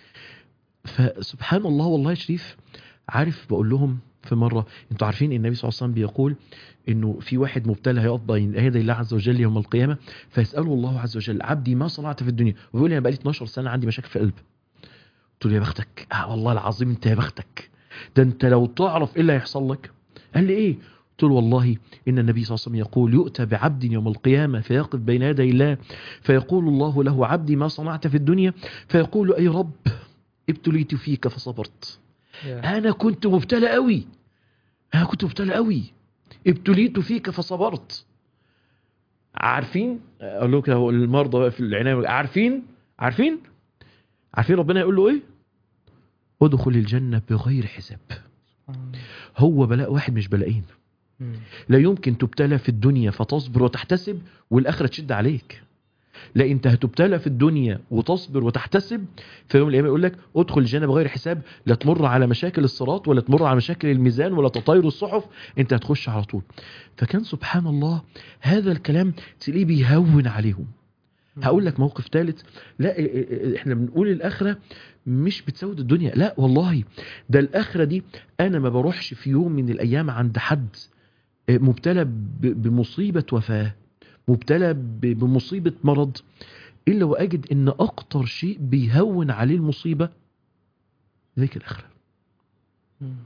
[SPEAKER 2] فسبحان الله والله يا شريف عارف بقول لهم في مره انتوا عارفين ان النبي صلى الله عليه وسلم بيقول انه في واحد مبتلى هيقف بين يدي الله عز وجل يوم القيامه فيساله الله عز وجل عبدي ما صنعت في الدنيا ويقول لي انا بقالي 12 سنه عندي مشاكل في القلب قلت له يا بختك آه والله العظيم انت يا بختك ده انت لو تعرف ايه اللي هيحصل لك قال لي ايه قلت له والله ان النبي صلى الله عليه وسلم يقول يؤتى بعبد يوم القيامه فيقف بين يدي الله فيقول الله له عبدي ما صنعت في الدنيا فيقول اي رب ابتليت فيك فصبرت
[SPEAKER 1] يا.
[SPEAKER 2] انا كنت مبتلى قوي انا كنت مبتلى قوي ابتليت فيك فصبرت عارفين اقول لكم اهو المرضى بقى في العنايه عارفين عارفين عارفين ربنا يقول له ايه ادخل الجنه بغير حساب هو بلاء واحد مش بلاءين
[SPEAKER 1] مم.
[SPEAKER 2] لا يمكن تبتلى في الدنيا فتصبر وتحتسب والاخره تشد عليك لا انت هتبتلى في الدنيا وتصبر وتحتسب في يوم الايام يقول لك ادخل الجنه بغير حساب لا تمر على مشاكل الصراط ولا تمر على مشاكل الميزان ولا تطاير الصحف انت هتخش على طول فكان سبحان الله هذا الكلام تلاقيه بيهون عليهم هقول لك موقف ثالث لا ا- ا- احنا بنقول الاخره مش بتسود الدنيا لا والله ده الاخره دي انا ما بروحش في يوم من الايام عند حد اه، مبتلى ب- بمصيبه وفاه مبتلى ب- بمصيبه مرض الا واجد ان اكتر شيء بيهون عليه المصيبه ذيك الاخره
[SPEAKER 1] مم.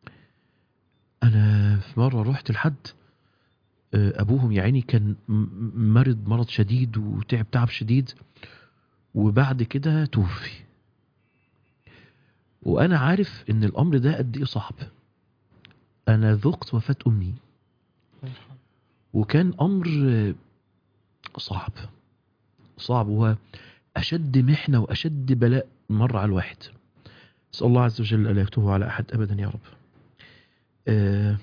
[SPEAKER 2] انا في مره رحت لحد آه، ابوهم يا عيني كان م- م- مرض مرض شديد وتعب تعب شديد وبعد كده توفي وانا عارف ان الامر ده قد ايه صعب انا ذقت وفاه امي وكان امر آه، صعب صعب وهو اشد محنه واشد بلاء مر على الواحد اسال الله عز وجل الا يكتبه على احد ابدا يا رب آه،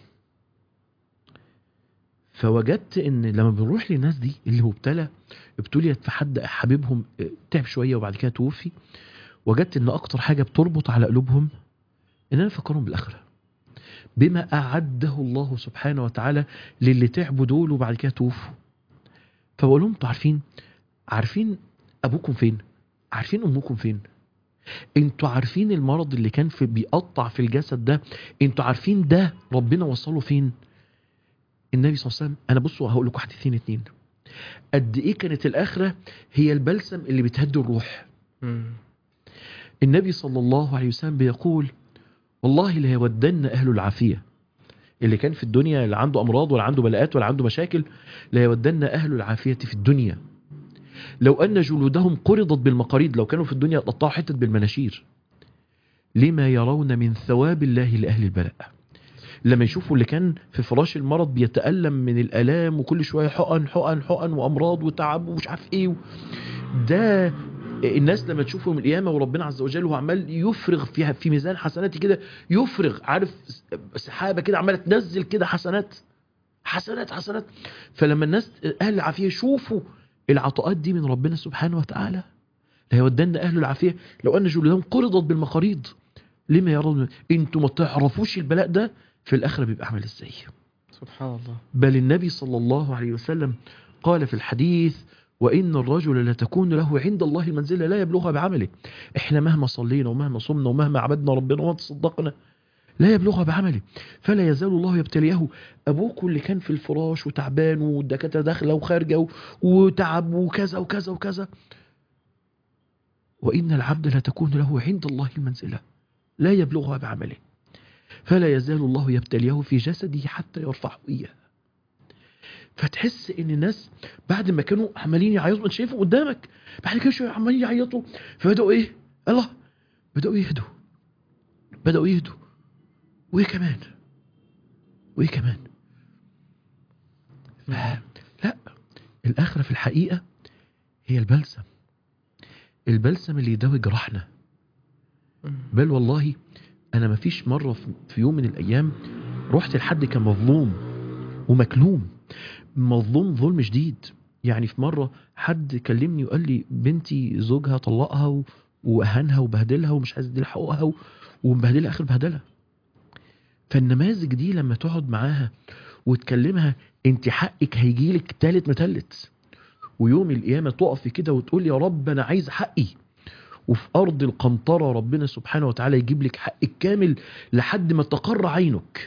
[SPEAKER 2] فوجدت ان لما بنروح للناس دي اللي هو ابتلى ابتليت في حد حبيبهم آه، تعب شويه وبعد كده توفي وجدت ان اكتر حاجه بتربط على قلوبهم ان انا افكرهم بالاخره بما اعده الله سبحانه وتعالى للي تعبوا دول وبعد كده توفوا فبقول لهم انتوا عارفين عارفين ابوكم فين عارفين امكم فين انتوا عارفين المرض اللي كان في بيقطع في الجسد ده انتوا عارفين ده ربنا وصله فين النبي صلى الله عليه وسلم انا بصوا هقول لكم حديثين اتنين قد ايه كانت الاخره هي البلسم اللي بتهدي الروح
[SPEAKER 1] مم.
[SPEAKER 2] النبي صلى الله عليه وسلم بيقول والله لا يودن اهل العافيه اللي كان في الدنيا اللي عنده امراض ولا عنده بلاءات ولا عنده مشاكل لا يودن اهل العافيه في الدنيا لو ان جلودهم قرضت بالمقاريض لو كانوا في الدنيا قطعوا حتت بالمناشير لما يرون من ثواب الله لاهل البلاء لما يشوفوا اللي كان في فراش المرض بيتألم من الآلام وكل شوية حقن حقن حقن وأمراض وتعب ومش عارف إيه ده الناس لما تشوفهم القيامة وربنا عز وجل هو عمال يفرغ فيها في ميزان حسناتي كده يفرغ عارف سحابة كده عمالة تنزل كده حسنات حسنات حسنات فلما الناس أهل العافية يشوفوا العطاءات دي من ربنا سبحانه وتعالى لا يودن أهل العافية لو أن جلودهم قرضت بالمقاريض لما يرون انتوا ما تعرفوش البلاء ده في الآخرة بيبقى عامل ازاي
[SPEAKER 1] سبحان الله
[SPEAKER 2] بل النبي صلى الله عليه وسلم قال في الحديث وإن الرجل لتكون له عند الله المنزلة لا يبلغها بعمله احنا مهما صلينا ومهما صمنا ومهما عبدنا ربنا وما تصدقنا لا يبلغها بعمله فلا يزال الله يبتليه أبوك اللي كان في الفراش وتعبان والدكاترة داخلة وخارجة و- وتعب وكذا وكذا وكذا وإن العبد لتكون له عند الله المنزلة لا يبلغها بعمله فلا يزال الله يبتليه في جسده حتى يرفعه إياه فتحس ان الناس بعد ما كانوا عمالين يعيطوا انت شايفهم قدامك بعد كده شويه عمالين يعيطوا فبداوا ايه الله بداوا يهدوا بداوا يهدوا وايه كمان وايه كمان ف- لا الاخره في الحقيقه هي البلسم البلسم اللي يداوي جراحنا
[SPEAKER 1] مم.
[SPEAKER 2] بل والله انا ما فيش مره في- في يوم من الايام رحت لحد كان مظلوم ومكلوم مظلوم ظلم شديد يعني في مره حد كلمني وقال لي بنتي زوجها طلقها و- واهانها وبهدلها ومش عايز يديلها حقوقها و- ومبهدلها اخر بهدله فالنماذج دي لما تقعد معاها وتكلمها انت حقك هيجيلك تالت متلت ويوم القيامه تقفي كده وتقول يا رب انا عايز حقي وفي ارض القنطره ربنا سبحانه وتعالى يجيب لك حقك كامل لحد ما تقر عينك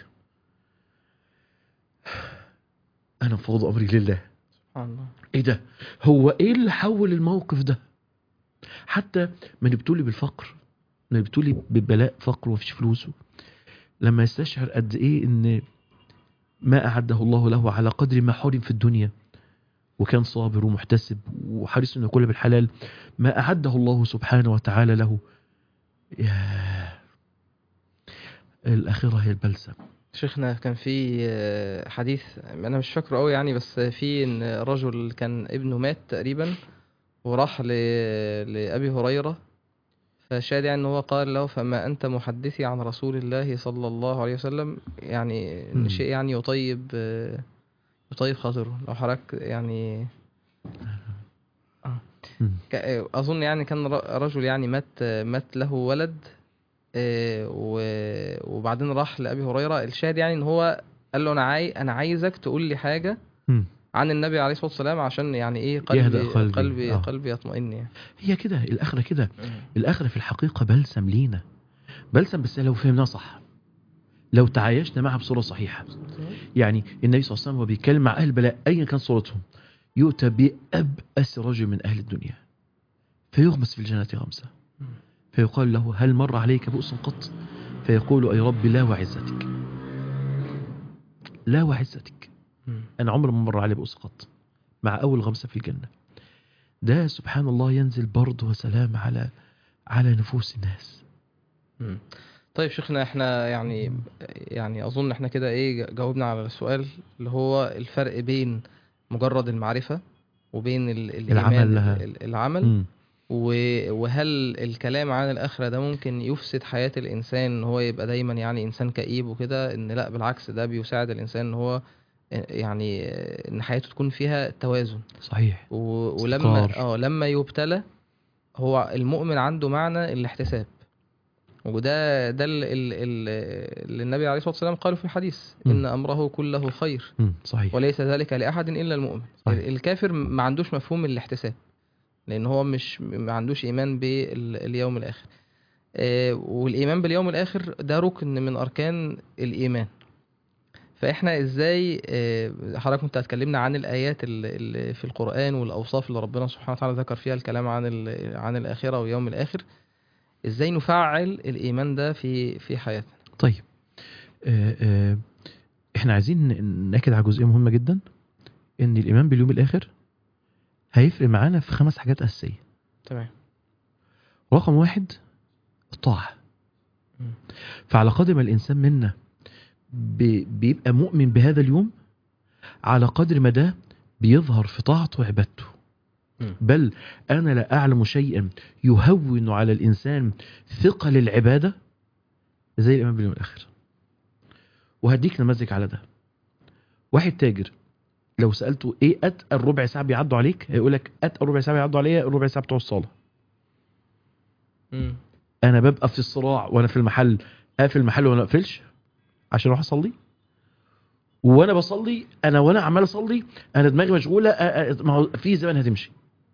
[SPEAKER 2] انا مفوض امري لله
[SPEAKER 1] سبحان الله
[SPEAKER 2] ايه ده هو ايه اللي حول الموقف ده حتى من ابتلي بالفقر من ابتلي ببلاء فقر ومفيش فلوسه لما يستشعر قد ايه ان ما اعده الله له على قدر ما حرم في الدنيا وكان صابر ومحتسب وحريص انه ياكل بالحلال ما اعده الله سبحانه وتعالى له يا الاخره هي البلسم
[SPEAKER 1] شيخنا كان في آه، حديث انا مش فاكره قوي يعني بس في ان رجل كان ابنه مات تقريبا وراح ل... لابي هريره فشاهد يعني ان هو قال له فما انت محدثي عن رسول الله صلى الله عليه وسلم يعني
[SPEAKER 2] مم.
[SPEAKER 1] ان شيء يعني يطيب آه، يطيب خاطره لو حضرتك يعني
[SPEAKER 2] مم.
[SPEAKER 1] ك- اظن يعني كان ر- رجل يعني مات مات له ولد آه، و- وبعدين راح لابي هريره الشاهد يعني ان هو قال له انا عاي انا عايزك تقول لي حاجه
[SPEAKER 2] مم.
[SPEAKER 1] عن النبي عليه الصلاه والسلام عشان يعني ايه قلبي
[SPEAKER 2] يهدأ قلبي.
[SPEAKER 1] قلبي
[SPEAKER 2] آه.
[SPEAKER 1] قلبي يطمئن يعني
[SPEAKER 2] هي كده الاخره كده الاخره في الحقيقه بلسم لينا بلسم بس لو فهمناه صح لو تعايشنا معها بصوره صحيحه يعني النبي صلى الله عليه وسلم وهو بيتكلم مع اهل البلاء ايا كان صورتهم يؤتى بابأس رجل من اهل الدنيا فيغمس في الجنه غمسه فيقال له هل مر عليك بؤس قط فيقول اي رب لا وعزتك لا وعزتك
[SPEAKER 1] مم.
[SPEAKER 2] انا عمري ما مر علي بؤس قط مع اول غمسه في الجنه ده سبحان الله ينزل برد وسلام على على نفوس الناس
[SPEAKER 1] مم. طيب شيخنا احنا يعني يعني اظن احنا كده ايه جاوبنا على السؤال اللي هو الفرق بين مجرد المعرفة وبين ال- الإيمان
[SPEAKER 2] العمل لها.
[SPEAKER 1] ال- العمل
[SPEAKER 2] مم.
[SPEAKER 1] و- وهل الكلام عن الآخرة ده ممكن يفسد حياة الإنسان إن هو يبقى دايما يعني إنسان كئيب وكده إن لأ بالعكس ده بيساعد الإنسان إن هو يعني إن حياته تكون فيها توازن
[SPEAKER 2] صحيح
[SPEAKER 1] و- ولما
[SPEAKER 2] استقرار.
[SPEAKER 1] اه لما يبتلى هو المؤمن عنده معنى الاحتساب وده ده ال- ال- ال- اللي النبي عليه الصلاة والسلام قاله في الحديث
[SPEAKER 2] م.
[SPEAKER 1] إن أمره كله خير
[SPEAKER 2] مم. صحيح
[SPEAKER 1] وليس ذلك لأحد إلا المؤمن
[SPEAKER 2] صحيح.
[SPEAKER 1] الكافر ما عندوش مفهوم الاحتساب لأن هو مش ما عندوش إيمان باليوم الآخر آه، والإيمان باليوم الآخر ده ركن من أركان الإيمان فإحنا إزاي آه، حضرتك كنت هتكلمنا عن الآيات اللي اللي في القرآن والأوصاف اللي ربنا سبحانه وتعالى ذكر فيها الكلام عن ال- عن الآخرة واليوم الآخر إزاي نفعل الإيمان ده في في حياتنا
[SPEAKER 2] طيب آه آه احنا عايزين ن- ناكد على جزئيه مهمه جدا ان الايمان باليوم الاخر هيفرق معانا في خمس حاجات اساسيه
[SPEAKER 1] تمام
[SPEAKER 2] رقم واحد الطاعه
[SPEAKER 1] مم.
[SPEAKER 2] فعلى قدر ما الانسان منا بي- بيبقى مؤمن بهذا اليوم على قدر ما ده بيظهر في طاعته وعبادته
[SPEAKER 1] مم.
[SPEAKER 2] بل انا لا اعلم شيئا يهون على الانسان ثقل العباده زي الايمان باليوم الاخر وهديك نماذج على ده واحد تاجر لو سالته ايه اتقل ربع ساعه بيعدوا عليك هيقول لك اتقل ربع ساعه بيعدوا عليا الربع ساعه بتوع الصلاه
[SPEAKER 1] مم.
[SPEAKER 2] انا ببقى في الصراع وانا في المحل اقفل المحل وانا اقفلش عشان اروح اصلي وانا بصلي انا وانا عمال اصلي انا دماغي مشغوله أ- أ- ما هو في زمن هتمشي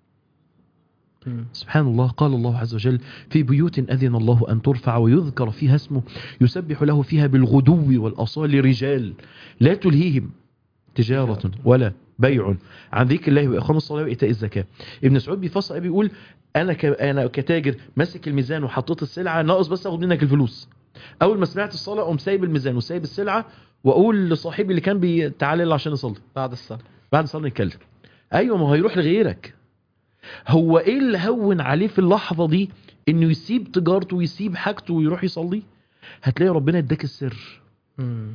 [SPEAKER 1] مم.
[SPEAKER 2] سبحان الله قال الله عز وجل في بيوت أذن الله أن ترفع ويذكر فيها اسمه يسبح له فيها بالغدو والأصال رجال لا تلهيهم تجارة ولا بيع عن ذكر الله وإقام الصلاة وإيتاء الزكاة ابن سعود بيفصل بيقول أنا ك... أنا كتاجر ماسك الميزان وحطيت السلعة ناقص بس أخد منك الفلوس أول ما سمعت الصلاة أقوم سايب الميزان وسايب السلعة وأقول لصاحبي اللي كان بي... تعالى يلا عشان نصلي
[SPEAKER 1] بعد الصلاة
[SPEAKER 2] بعد صلاه نتكلم ايوه ما هو هيروح لغيرك هو ايه اللي هون عليه في اللحظه دي انه يسيب تجارته ويسيب حاجته ويروح يصلي هتلاقي ربنا اداك السر
[SPEAKER 1] مم.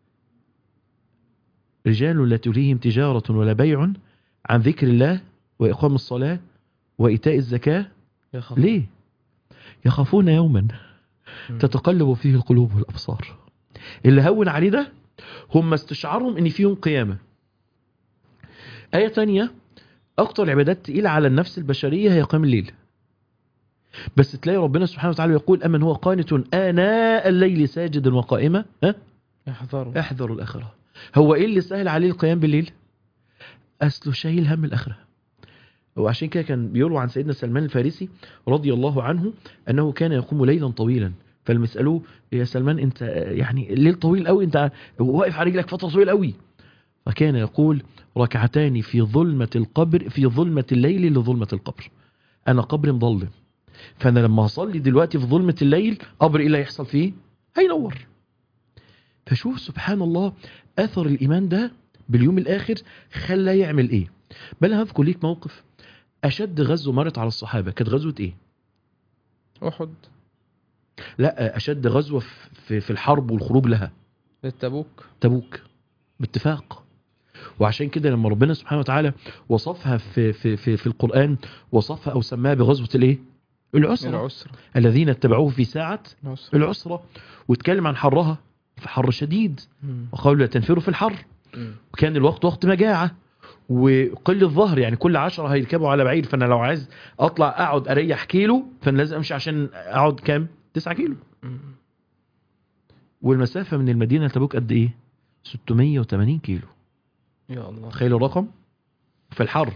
[SPEAKER 2] رجال لا تلهيهم تجاره ولا بيع عن ذكر الله واقام الصلاه وايتاء الزكاه
[SPEAKER 1] يا خبر.
[SPEAKER 2] ليه يخافون يوما
[SPEAKER 1] مم.
[SPEAKER 2] تتقلب فيه القلوب والابصار اللي هون عليه ده هم استشعارهم ان فيهم قيامه آية تانية أكتر العبادات تقيلة على النفس البشرية هي قيام الليل بس تلاقي ربنا سبحانه وتعالى يقول أمن هو قانت آناء الليل ساجدا وقائما ها
[SPEAKER 1] يحذروا
[SPEAKER 2] احذروا الآخرة هو إيه اللي سهل عليه القيام بالليل أصله شايل هم الآخرة وعشان كده كان بيروى عن سيدنا سلمان الفارسي رضي الله عنه أنه كان يقوم ليلا طويلا فلما يسألوه يا سلمان أنت يعني الليل طويل قوي أنت واقف على رجلك فترة طويلة قوي فكان يقول ركعتان في ظلمة القبر في ظلمة الليل لظلمة القبر أنا قبر مظلم فأنا لما هصلي دلوقتي في ظلمة الليل قبر إيه اللي هيحصل فيه هينور فشوف سبحان الله اثر الايمان ده باليوم الاخر خلى يعمل ايه بل هذكر ليك موقف اشد غزوه مرت على الصحابه كانت غزوه ايه
[SPEAKER 1] احد
[SPEAKER 2] لا اشد غزوه في- في في الحرب والخروج لها
[SPEAKER 1] للتبوك
[SPEAKER 2] تبوك باتفاق وعشان كده لما ربنا سبحانه وتعالى وصفها في في في, في القرآن وصفها او سماها بغزوة الايه العسرة
[SPEAKER 1] العسرة
[SPEAKER 2] الذين اتبعوه في ساعة
[SPEAKER 1] العسرة
[SPEAKER 2] العسرة واتكلم عن حرها في حر شديد
[SPEAKER 1] مم.
[SPEAKER 2] وقالوا لا تنفروا في الحر
[SPEAKER 1] مم.
[SPEAKER 2] وكان الوقت وقت مجاعة وقل الظهر يعني كل عشرة هيركبوا على بعير فانا لو عايز اطلع اقعد اريح كيلو فانا لازم امشي عشان اقعد كام 9 كيلو
[SPEAKER 1] مم.
[SPEAKER 2] والمسافة من المدينة لتبوك قد ايه 680 كيلو
[SPEAKER 1] يا الله
[SPEAKER 2] تخيلوا الرقم في الحر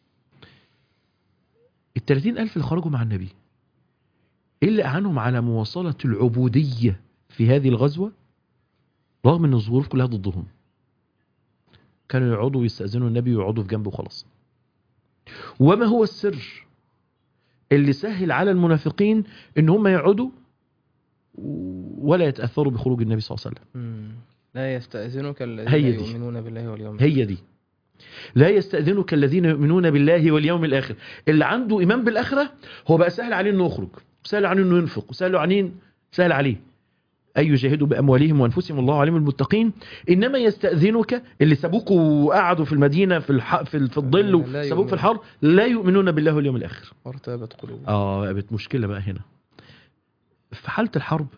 [SPEAKER 2] الثلاثين ألف اللي خرجوا مع النبي إيه اللي أعانهم على مواصلة العبودية في هذه الغزوة رغم أن الظروف كلها ضدهم كانوا يقعدوا ويستأذنوا النبي ويقعدوا في جنبه وخلاص وما هو السر اللي سهل على المنافقين ان هم يقعدوا ولا يتأثروا بخروج النبي صلى الله عليه وسلم
[SPEAKER 1] مم. لا يستأذنك
[SPEAKER 2] هي
[SPEAKER 1] الذين
[SPEAKER 2] دي.
[SPEAKER 1] يؤمنون بالله واليوم
[SPEAKER 2] هي دي لا يستأذنك الذين يؤمنون بالله واليوم الآخر اللي عنده إيمان بالآخرة هو بقى سهل عليه إنه يخرج سهل عليه إنه ينفق وسهل عليه سهل عليه أي يجاهدوا بأموالهم وأنفسهم الله عليم المتقين إنما يستأذنك اللي سابوك وقعدوا في المدينة في الح... في, ال- في الظل
[SPEAKER 1] لا
[SPEAKER 2] وسابوك
[SPEAKER 1] يؤمنون.
[SPEAKER 2] في الحر لا يؤمنون بالله واليوم الآخر
[SPEAKER 1] وارتابت قلوبهم
[SPEAKER 2] اه بقت مشكلة بقى هنا في حالة الحرب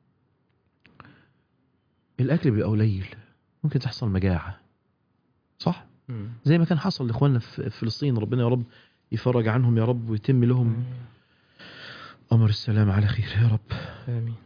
[SPEAKER 2] الأكل بيبقى قليل ممكن تحصل مجاعة صح؟
[SPEAKER 1] مم.
[SPEAKER 2] زي ما كان حصل لاخواننا في فلسطين ربنا يا رب يفرج عنهم يا رب ويتم لهم امر السلام على خير يا رب
[SPEAKER 1] آمين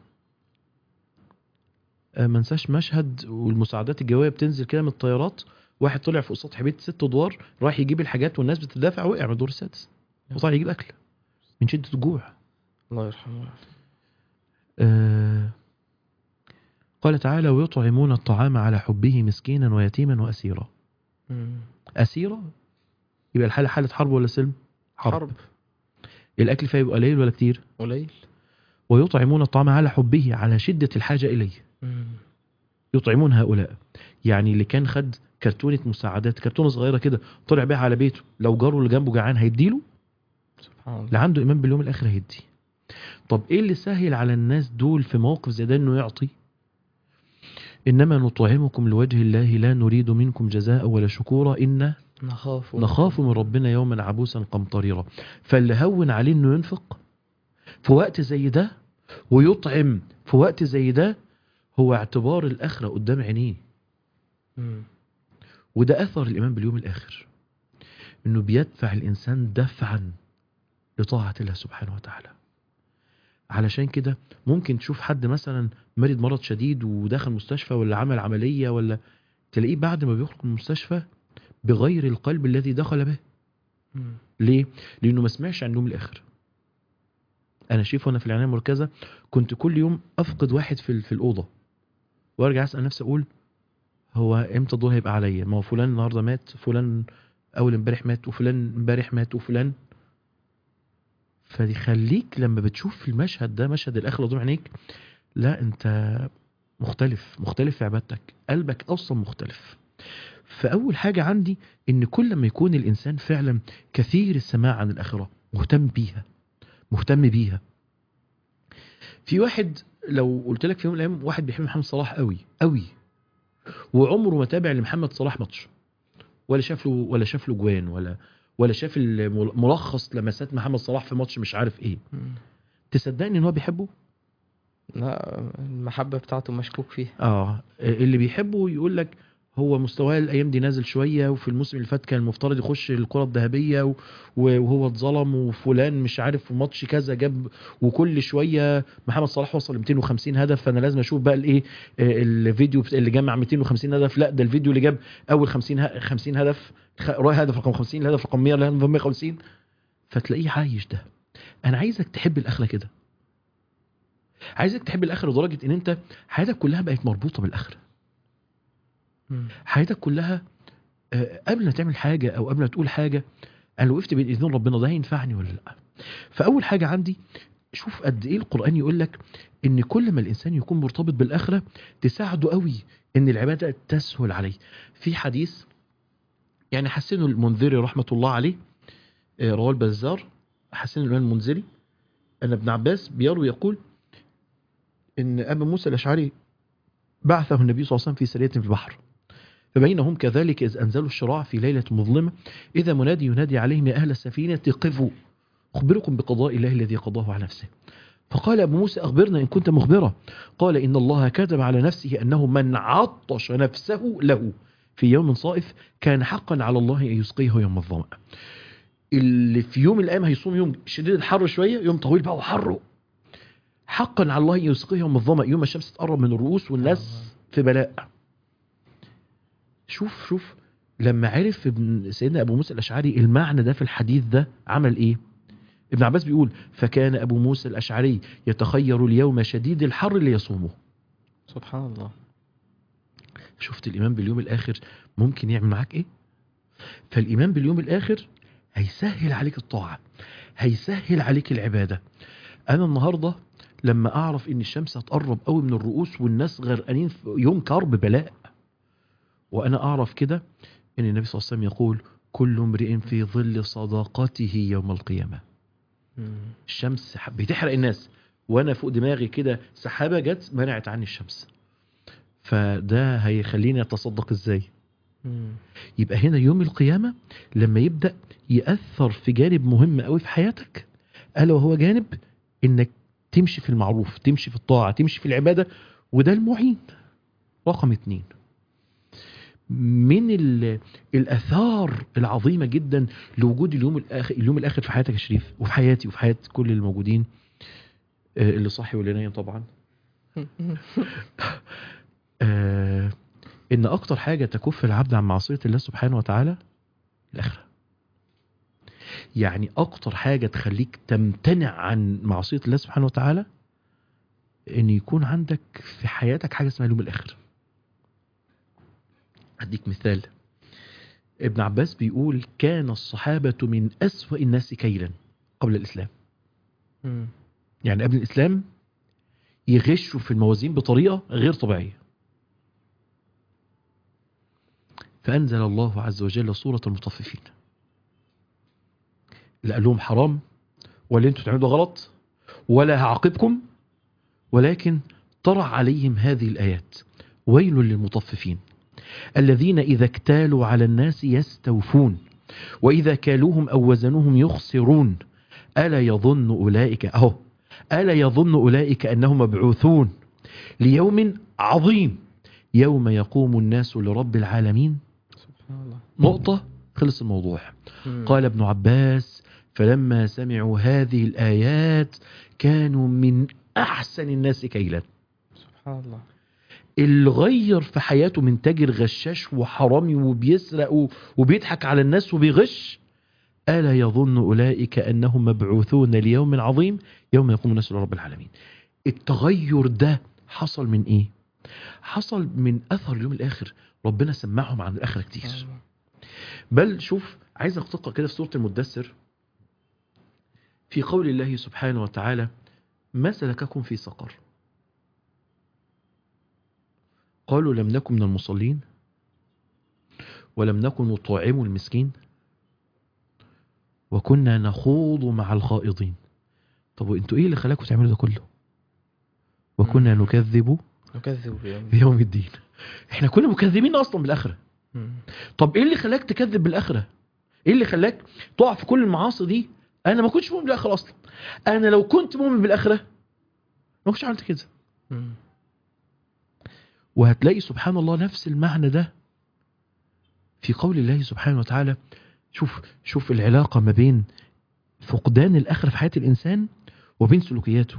[SPEAKER 2] آه، ما انساش مشهد والمساعدات الجويه بتنزل كده من الطيارات واحد طلع فوق سطح بيت ست ادوار راح يجيب الحاجات والناس بتدافع وقع من الدور السادس وطلع يجيب اكل من شده الجوع
[SPEAKER 1] الله يرحمه
[SPEAKER 2] آه، قال تعالى ويطعمون الطعام على حبه مسكينا ويتيما واسيرا
[SPEAKER 1] مم.
[SPEAKER 2] اسيرا يبقى الحاله حاله حرب ولا سلم
[SPEAKER 1] حرب
[SPEAKER 2] الاكل فيها يبقى قليل ولا كتير
[SPEAKER 1] قليل
[SPEAKER 2] ويطعمون الطعام على حبه على شدة الحاجة إليه
[SPEAKER 1] مم.
[SPEAKER 2] يطعمون هؤلاء يعني اللي كان خد كرتونة مساعدات كرتونة صغيرة كده طلع بيها على بيته لو جاره اللي جنبه جعان هيديله
[SPEAKER 1] سبحان الله
[SPEAKER 2] اللي عنده إيمان باليوم الآخر هيدي طب إيه اللي سهل على الناس دول في موقف زي ده إنه يعطي إنما نطعمكم لوجه الله لا نريد منكم جزاء ولا شكورا إن
[SPEAKER 1] نخاف
[SPEAKER 2] نخاف من ربنا يوما عبوسا قمطريرا فاللي هون عليه انه ينفق في وقت زي ده ويطعم في وقت زي ده هو اعتبار الاخره قدام عينيه
[SPEAKER 1] مم.
[SPEAKER 2] وده اثر الايمان باليوم الاخر انه بيدفع الانسان دفعا لطاعه الله سبحانه وتعالى علشان كده ممكن تشوف حد مثلا مريض مرض شديد ودخل مستشفى ولا عمل عمليه ولا تلاقيه بعد ما بيخرج من المستشفى بغير القلب الذي دخل به
[SPEAKER 1] مم.
[SPEAKER 2] ليه؟ لأنه ما سمعش عن يوم الآخر. أنا شايف وأنا في العناية المركزة كنت كل يوم أفقد واحد في, ال- في الأوضة. وأرجع أسأل نفسي أقول هو إمتى الدور هيبقى عليا؟ ما هو فلان النهارده مات، فلان أول امبارح مات، وفلان امبارح مات، وفلان فيخليك لما بتشوف المشهد ده مشهد الآخرة قدام عينيك لا أنت مختلف مختلف في عبادتك قلبك أصلا مختلف فأول حاجة عندي إن كل ما يكون الإنسان فعلا كثير السماع عن الآخرة مهتم بيها مهتم بيها في واحد لو قلت لك في يوم من الأيام واحد بيحب محمد صلاح قوي قوي وعمره ما تابع لمحمد صلاح ماتش ولا شاف له ولا شاف له جوان ولا ولا شاف المل- ملخص لمسات محمد صلاح في ماتش مش عارف ايه
[SPEAKER 1] مم.
[SPEAKER 2] تصدقني ان هو بيحبه
[SPEAKER 1] لا المحبة بتاعته مشكوك فيها
[SPEAKER 2] اه اللي بيحبه يقول لك هو مستواه الايام دي نازل شويه وفي الموسم اللي فات كان المفترض يخش الكره الذهبيه و- وهو اتظلم وفلان مش عارف في ماتش كذا جاب وكل شويه محمد صلاح وصل ل 250 هدف فانا لازم اشوف بقى الايه آه، الفيديو بت- اللي جمع 250 هدف لا ده الفيديو اللي جاب اول 50 ه- 50 هدف خ- رايح هدف رقم 50 الهدف رقم 100 الهدف رقم 150 فتلاقيه عايش ده انا عايزك تحب الاخره كده عايزك تحب الاخره لدرجه ان انت حياتك كلها بقت مربوطه بالاخره
[SPEAKER 1] مم.
[SPEAKER 2] حياتك كلها آه، قبل ما تعمل حاجة أو قبل ما تقول حاجة أنا لو وقفت بين إذن ربنا ده هينفعني ولا لأ فأول حاجة عندي شوف قد ايه القران يقول لك ان كل ما الانسان يكون مرتبط بالاخره تساعده قوي ان العباده تسهل عليه في حديث يعني حسنه المنذري رحمه الله عليه آه، رواه البزار حسن الامام المنذري ان ابن عباس بيروي يقول ان ابا موسى الاشعري بعثه النبي صلى الله عليه وسلم في سريه في البحر فبينهم كذلك إذ أنزلوا الشراع في ليلة مظلمة إذا منادي ينادي عليهم يا أهل السفينة قفوا أخبركم بقضاء الله الذي قضاه على نفسه فقال أبو موسى أخبرنا إن كنت مخبرا قال إن الله كتب على نفسه أنه من عطش نفسه له في يوم صائف كان حقا على الله أن يسقيه يوم الظمأ اللي في يوم الأيام هيصوم يوم شديد الحر شوية يوم طويل بقى وحره حقا على الله أن يسقيه يوم الظمأ يوم الشمس تقرب من الرؤوس والناس في بلاء شوف شوف لما عرف ابن سيدنا ابو موسى الاشعري المعنى ده في الحديث ده عمل ايه ابن عباس بيقول فكان ابو موسى الاشعري يتخير اليوم شديد الحر ليصومه
[SPEAKER 1] سبحان الله
[SPEAKER 2] شفت الايمان باليوم الاخر ممكن يعمل معاك ايه فالايمان باليوم الاخر هيسهل عليك الطاعه هيسهل عليك العباده انا النهارده لما اعرف ان الشمس هتقرب قوي من الرؤوس والناس غرقانين في يوم كرب بلاء وانا اعرف كده ان النبي صلى الله عليه وسلم يقول كل امرئ في ظل صداقته يوم القيامه
[SPEAKER 1] مم.
[SPEAKER 2] الشمس بتحرق الناس وانا فوق دماغي كده سحابه جت منعت عني الشمس فده هيخليني اتصدق ازاي
[SPEAKER 1] مم.
[SPEAKER 2] يبقى هنا يوم القيامه لما يبدا ياثر في جانب مهم قوي في حياتك الا وهو جانب انك تمشي في المعروف تمشي في الطاعه تمشي في العباده وده المعين رقم اتنين من ال- الاثار العظيمه جدا لوجود اليوم الاخر اليوم الاخر في حياتك يا شريف وفي حياتي وفي حياه كل الموجودين آه، اللي صاحي واللي نايم طبعا آه، ان اكتر حاجه تكف العبد عن معصيه الله سبحانه وتعالى الاخره يعني اكتر حاجه تخليك تمتنع عن معصيه الله سبحانه وتعالى ان يكون عندك في حياتك حاجه اسمها اليوم الاخر اديك مثال ابن عباس بيقول كان الصحابه من اسوا الناس كيلا قبل الاسلام
[SPEAKER 1] مم.
[SPEAKER 2] يعني قبل الاسلام يغشوا في الموازين بطريقه غير طبيعيه فانزل الله عز وجل سوره المطففين لا قال لهم حرام ولا انتوا تعملوا ده غلط ولا هعاقبكم ولكن طرح عليهم هذه الايات ويل للمطففين الذين اذا اكتالوا على الناس يستوفون واذا كالوهم او وزنوهم يخسرون الا يظن اولئك اهو الا يظن اولئك انهم مبعوثون ليوم عظيم يوم يقوم الناس لرب العالمين
[SPEAKER 1] سبحان الله
[SPEAKER 2] نقطه خلص الموضوع
[SPEAKER 1] مم.
[SPEAKER 2] قال ابن عباس فلما سمعوا هذه الآيات كانوا من أحسن الناس كيلا
[SPEAKER 1] سبحان الله
[SPEAKER 2] اللي غير في حياته من تاجر غشاش وحرامي وبيسرق و- وبيضحك على الناس وبيغش ألا يظن أولئك أنهم مبعوثون ليوم عظيم يوم يقوم الناس لرب العالمين التغير ده حصل من إيه؟ حصل من أثر اليوم الآخر ربنا سمعهم عن الآخرة كتير
[SPEAKER 1] سبحان الله.
[SPEAKER 2] بل شوف عايزك تقرا كده في سوره المدثر في قول الله سبحانه وتعالى ما سلككم في سقر قالوا لم نكن من المصلين ولم نكن نطعم المسكين وكنا نخوض مع الخائضين طب وانتوا ايه اللي خلاكم تعملوا ده كله وكنا
[SPEAKER 1] مم.
[SPEAKER 2] نكذب
[SPEAKER 1] نكذب بيوم
[SPEAKER 2] بيوم الدين احنا كنا مكذبين اصلا بالاخره
[SPEAKER 1] مم.
[SPEAKER 2] طب ايه اللي خلاك تكذب بالاخره ايه اللي خلاك تقع في كل المعاصي دي انا ما كنتش مؤمن بالاخره اصلا انا لو كنت مؤمن بالاخره ما كنتش عملت كده
[SPEAKER 1] مم.
[SPEAKER 2] وهتلاقي سبحان الله نفس المعنى ده في قول الله سبحانه وتعالى شوف شوف العلاقه ما بين فقدان الاخره في حياه الانسان وبين سلوكياته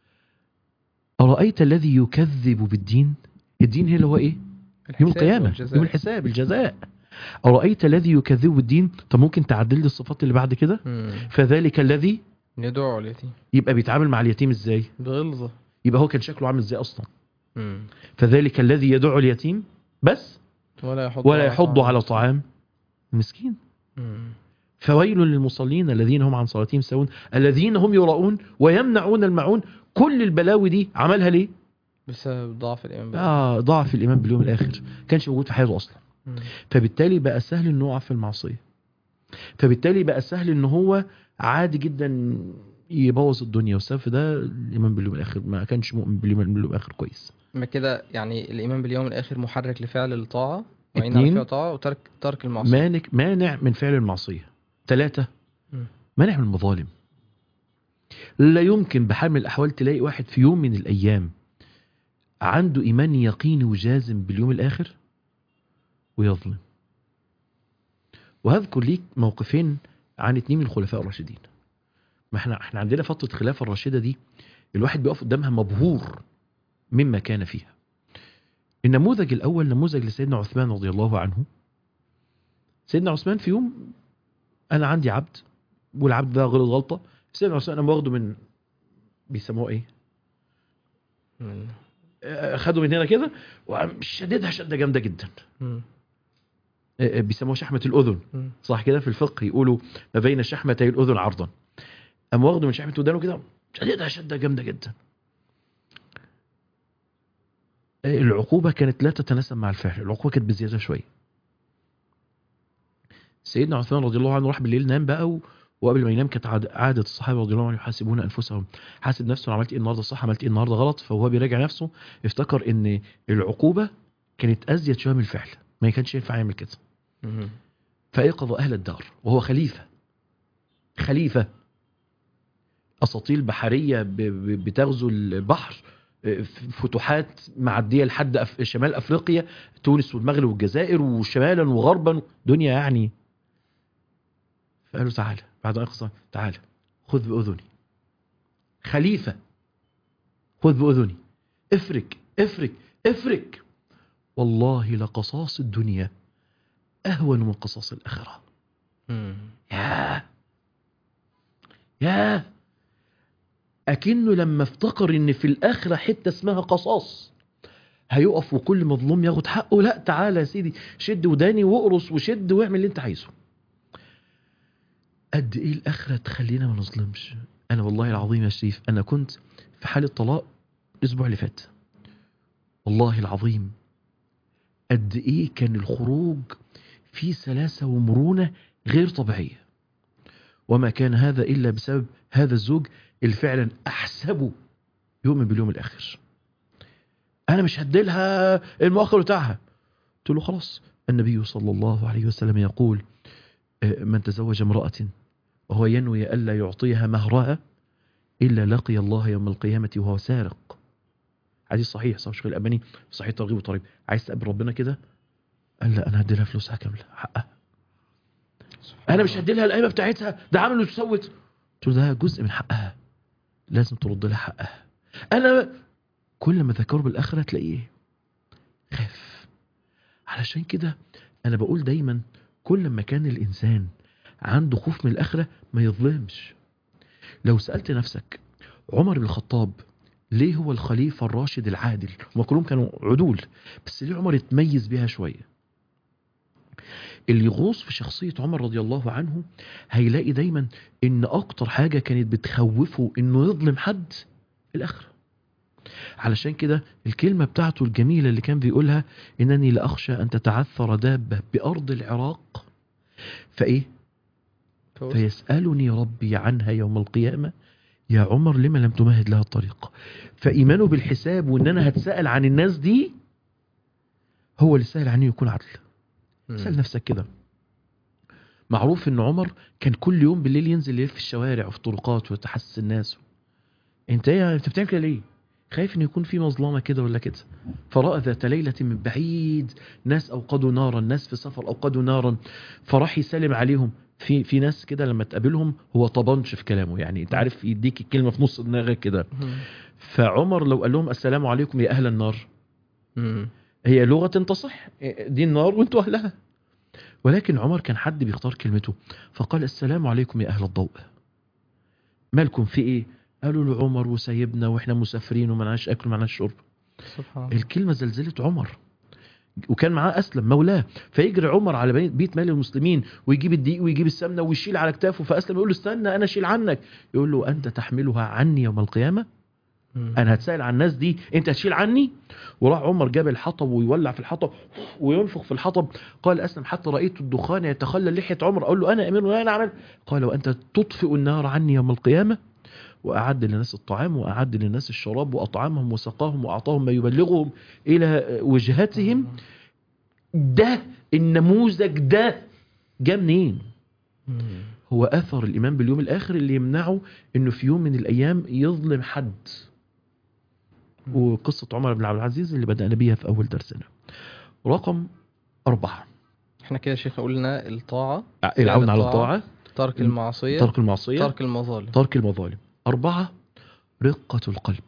[SPEAKER 2] ارايت الذي يكذب بالدين الدين هي اللي هو ايه يوم
[SPEAKER 1] الحساب
[SPEAKER 2] القيامة
[SPEAKER 1] والجزاء.
[SPEAKER 2] يوم الحساب الجزاء أرأيت الذي يكذب بالدين طب ممكن تعدل لي الصفات اللي بعد كده
[SPEAKER 1] مم.
[SPEAKER 2] فذلك الذي
[SPEAKER 1] يدعو اليتيم
[SPEAKER 2] يبقى بيتعامل مع اليتيم ازاي
[SPEAKER 1] بغلظة
[SPEAKER 2] يبقى هو كان شكله عامل ازاي اصلا
[SPEAKER 1] مم.
[SPEAKER 2] فذلك الذي يدعو اليتيم بس
[SPEAKER 1] ولا يحض
[SPEAKER 2] ولا يحض
[SPEAKER 1] طعام
[SPEAKER 2] على طعام المسكين
[SPEAKER 1] مم.
[SPEAKER 2] فويل للمصلين الذين هم عن صلاتهم ساهون الذين هم يراؤون ويمنعون المعون كل البلاوي دي عملها ليه
[SPEAKER 1] بسبب ضعف الايمان بالله
[SPEAKER 2] اه ضعف الايمان باليوم الاخر كانش موجود في حياته اصلا
[SPEAKER 1] مم.
[SPEAKER 2] فبالتالي بقى سهل انه يقع في المعصيه فبالتالي بقى سهل ان هو عادي جدا يبوظ الدنيا والسبب في ده الايمان باليوم الاخر ما كانش مؤمن باليوم باليوم الاخر كويس
[SPEAKER 1] ما كده يعني الايمان باليوم الاخر محرك لفعل الطاعه وعين على
[SPEAKER 2] اتنين.
[SPEAKER 1] فعل الطاعه وترك ترك المعصيه
[SPEAKER 2] مانع مانع من فعل المعصيه ثلاثة
[SPEAKER 1] مم.
[SPEAKER 2] مانع من المظالم لا يمكن بحال من الاحوال تلاقي واحد في يوم من الايام عنده ايمان يقيني وجازم باليوم الاخر ويظلم وهذكر ليك موقفين عن اتنين من الخلفاء الراشدين ما احنا احنا عندنا فتره الخلافه الراشده دي الواحد بيقف قدامها مبهور مما كان فيها النموذج الاول نموذج لسيدنا عثمان رضي الله عنه سيدنا عثمان في يوم انا عندي عبد والعبد ده غلط غلطه سيدنا عثمان انا واخده من بيسموه ايه
[SPEAKER 1] مم.
[SPEAKER 2] آه، خده من هنا كده وقام شددها شده جامده جدا
[SPEAKER 1] مم.
[SPEAKER 2] آه، آه، بيسموها شحمه الاذن
[SPEAKER 1] مم.
[SPEAKER 2] صح كده في الفقه يقولوا ما بين شحمتي الاذن عرضا قام واخده من شحمه ودانه كده شددها شده جامده جدا آه، العقوبه كانت لا تتناسب مع الفعل العقوبه كانت بزياده شويه سيدنا عثمان رضي الله عنه راح بالليل نام بقى و... وقبل ما ينام كانت عاد- عاده الصحابه رضي الله عنهم يحاسبون انفسهم حاسب نفسه أنا عملت ايه النهارده صح عملت ايه النهارده غلط فهو بيراجع نفسه افتكر ان العقوبه كانت ازيد شويه من الفعل ما كانش ينفع يعمل كده
[SPEAKER 1] مم.
[SPEAKER 2] فايقظ اهل الدار وهو خليفه خليفه اساطيل بحريه ب- ب- بتغزو البحر آه، فتوحات معديه لحد أف... شمال افريقيا تونس والمغرب والجزائر وشمالا وغربا دنيا يعني فقالوا تعالى بعد ان يقظ تعالى خذ باذني خليفه خذ باذني افرك افرك افرك والله لقصاص الدنيا اهون من قصاص الاخره
[SPEAKER 1] مم.
[SPEAKER 2] ياه ياه اكنه لما افتكر ان في الاخره حته اسمها قصاص هيقف وكل مظلوم ياخد حقه لا تعالى يا سيدي شد وداني واقرص وشد واعمل اللي انت عايزه قد ايه الاخره تخلينا ما نظلمش انا والله العظيم يا شريف انا كنت في حاله طلاق الاسبوع اللي فات والله العظيم قد ايه كان الخروج فيه سلاسه ومرونه غير طبيعيه وما كان هذا الا بسبب هذا الزوج اللي فعلا احسبه يؤمن باليوم الاخر انا مش هديلها المؤخر بتاعها قلت له خلاص النبي صلى الله عليه وسلم يقول آه، من تزوج امرأة وهو ينوي ألا يعطيها مهرها إلا لقي الله يوم القيامة وهو سارق حديث صحيح صحيح الشيخ الألباني صحيح ترغيب وطريب عايز تقابل ربنا كده قال لا أنا هديلها فلوسها كاملة حقها انا مش هدي لها القايمه بتاعتها ده عمل وسوت قلت له ده جزء من حقها لازم ترد لها حقها انا كل ما ذكره بالاخره تلاقيه خاف علشان كده انا بقول دايما كل ما كان الانسان عنده خوف من الاخره ما يظلمش لو سالت نفسك عمر بن الخطاب ليه هو الخليفه الراشد العادل هم كلهم كانوا عدول بس ليه عمر يتميز بيها شويه اللي يغوص في شخصية عمر رضي الله عنه هيلاقي دايما ان اكتر حاجة كانت بتخوفه انه يظلم حد الاخرة علشان كده الكلمة بتاعته الجميلة اللي كان بيقولها انني لاخشى ان تتعثر دابة بارض العراق فايه
[SPEAKER 1] فوز.
[SPEAKER 2] فيسألني ربي عنها يوم القيامة يا عمر لما لم تمهد لها الطريق فإيمانه بالحساب وإن أنا هتسأل عن الناس دي هو اللي سأل عنه يكون عدل
[SPEAKER 1] مم.
[SPEAKER 2] سأل نفسك كده معروف ان عمر كان كل يوم بالليل ينزل يلف في الشوارع وفي الطرقات ويتحسس الناس انت ايه انت بتعمل كده ليه خايف ان يكون في مظلمه كده ولا كده فراى ذات ليله من بعيد ناس اوقدوا نارا ناس في سفر اوقدوا نارا فراح يسلم عليهم في في ناس كده لما تقابلهم هو طبنش في كلامه يعني انت عارف يديك الكلمه في نص دماغك كده
[SPEAKER 1] مم.
[SPEAKER 2] فعمر لو قال لهم السلام عليكم يا اهل النار
[SPEAKER 1] مم.
[SPEAKER 2] هي لغة تصح دي النار وانتوا أهلها ولكن عمر كان حد بيختار كلمته فقال السلام عليكم يا أهل الضوء مالكم في إيه قالوا له عمر وسيبنا وإحنا مسافرين ومعناش أكل ومعناش شرب
[SPEAKER 1] سبحان الله
[SPEAKER 2] الكلمة زلزلت عمر وكان معاه اسلم مولاه فيجري عمر على بيت- بيت مال المسلمين ويجيب الدقيق ويجيب السمنه ويشيل على كتافه فاسلم يقول له استنى انا اشيل عنك يقول له انت تحملها عني يوم القيامه
[SPEAKER 1] مم.
[SPEAKER 2] انا هتسال عن الناس دي انت هتشيل عني وراح عمر جاب الحطب ويولع في الحطب وينفخ في الحطب قال اسلم حتى رايت الدخان يتخلل لحيه عمر اقول له انا امير وانا اعمل قال وانت تطفئ النار عني يوم القيامه واعد للناس الطعام واعد للناس الشراب واطعمهم وسقاهم واعطاهم ما يبلغهم الى وجهتهم ده النموذج ده جه منين
[SPEAKER 1] مم.
[SPEAKER 2] هو اثر الايمان باليوم الاخر اللي يمنعه انه في يوم من الايام يظلم حد وقصه عمر بن عبد العزيز اللي بدانا بيها في اول درسنا رقم أربعة
[SPEAKER 1] احنا كده يا شيخ قلنا الطاعة
[SPEAKER 2] العون على
[SPEAKER 1] الطاعة،
[SPEAKER 2] الطاعة
[SPEAKER 1] ترك المعصية
[SPEAKER 2] ترك المعصية
[SPEAKER 1] ترك المظالم
[SPEAKER 2] ترك المظالم أربعة رقة القلب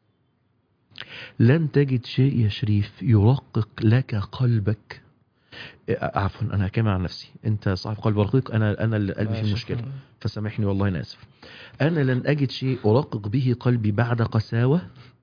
[SPEAKER 2] لن تجد شيء يا شريف يرقق لك قلبك إيه، عفوا أنا هكلم عن نفسي أنت صاحب قلب رقيق أنا أنا اللي قلبي فيه مشكلة فسامحني والله أنا آسف أنا لن أجد شيء أرقق به قلبي بعد قساوة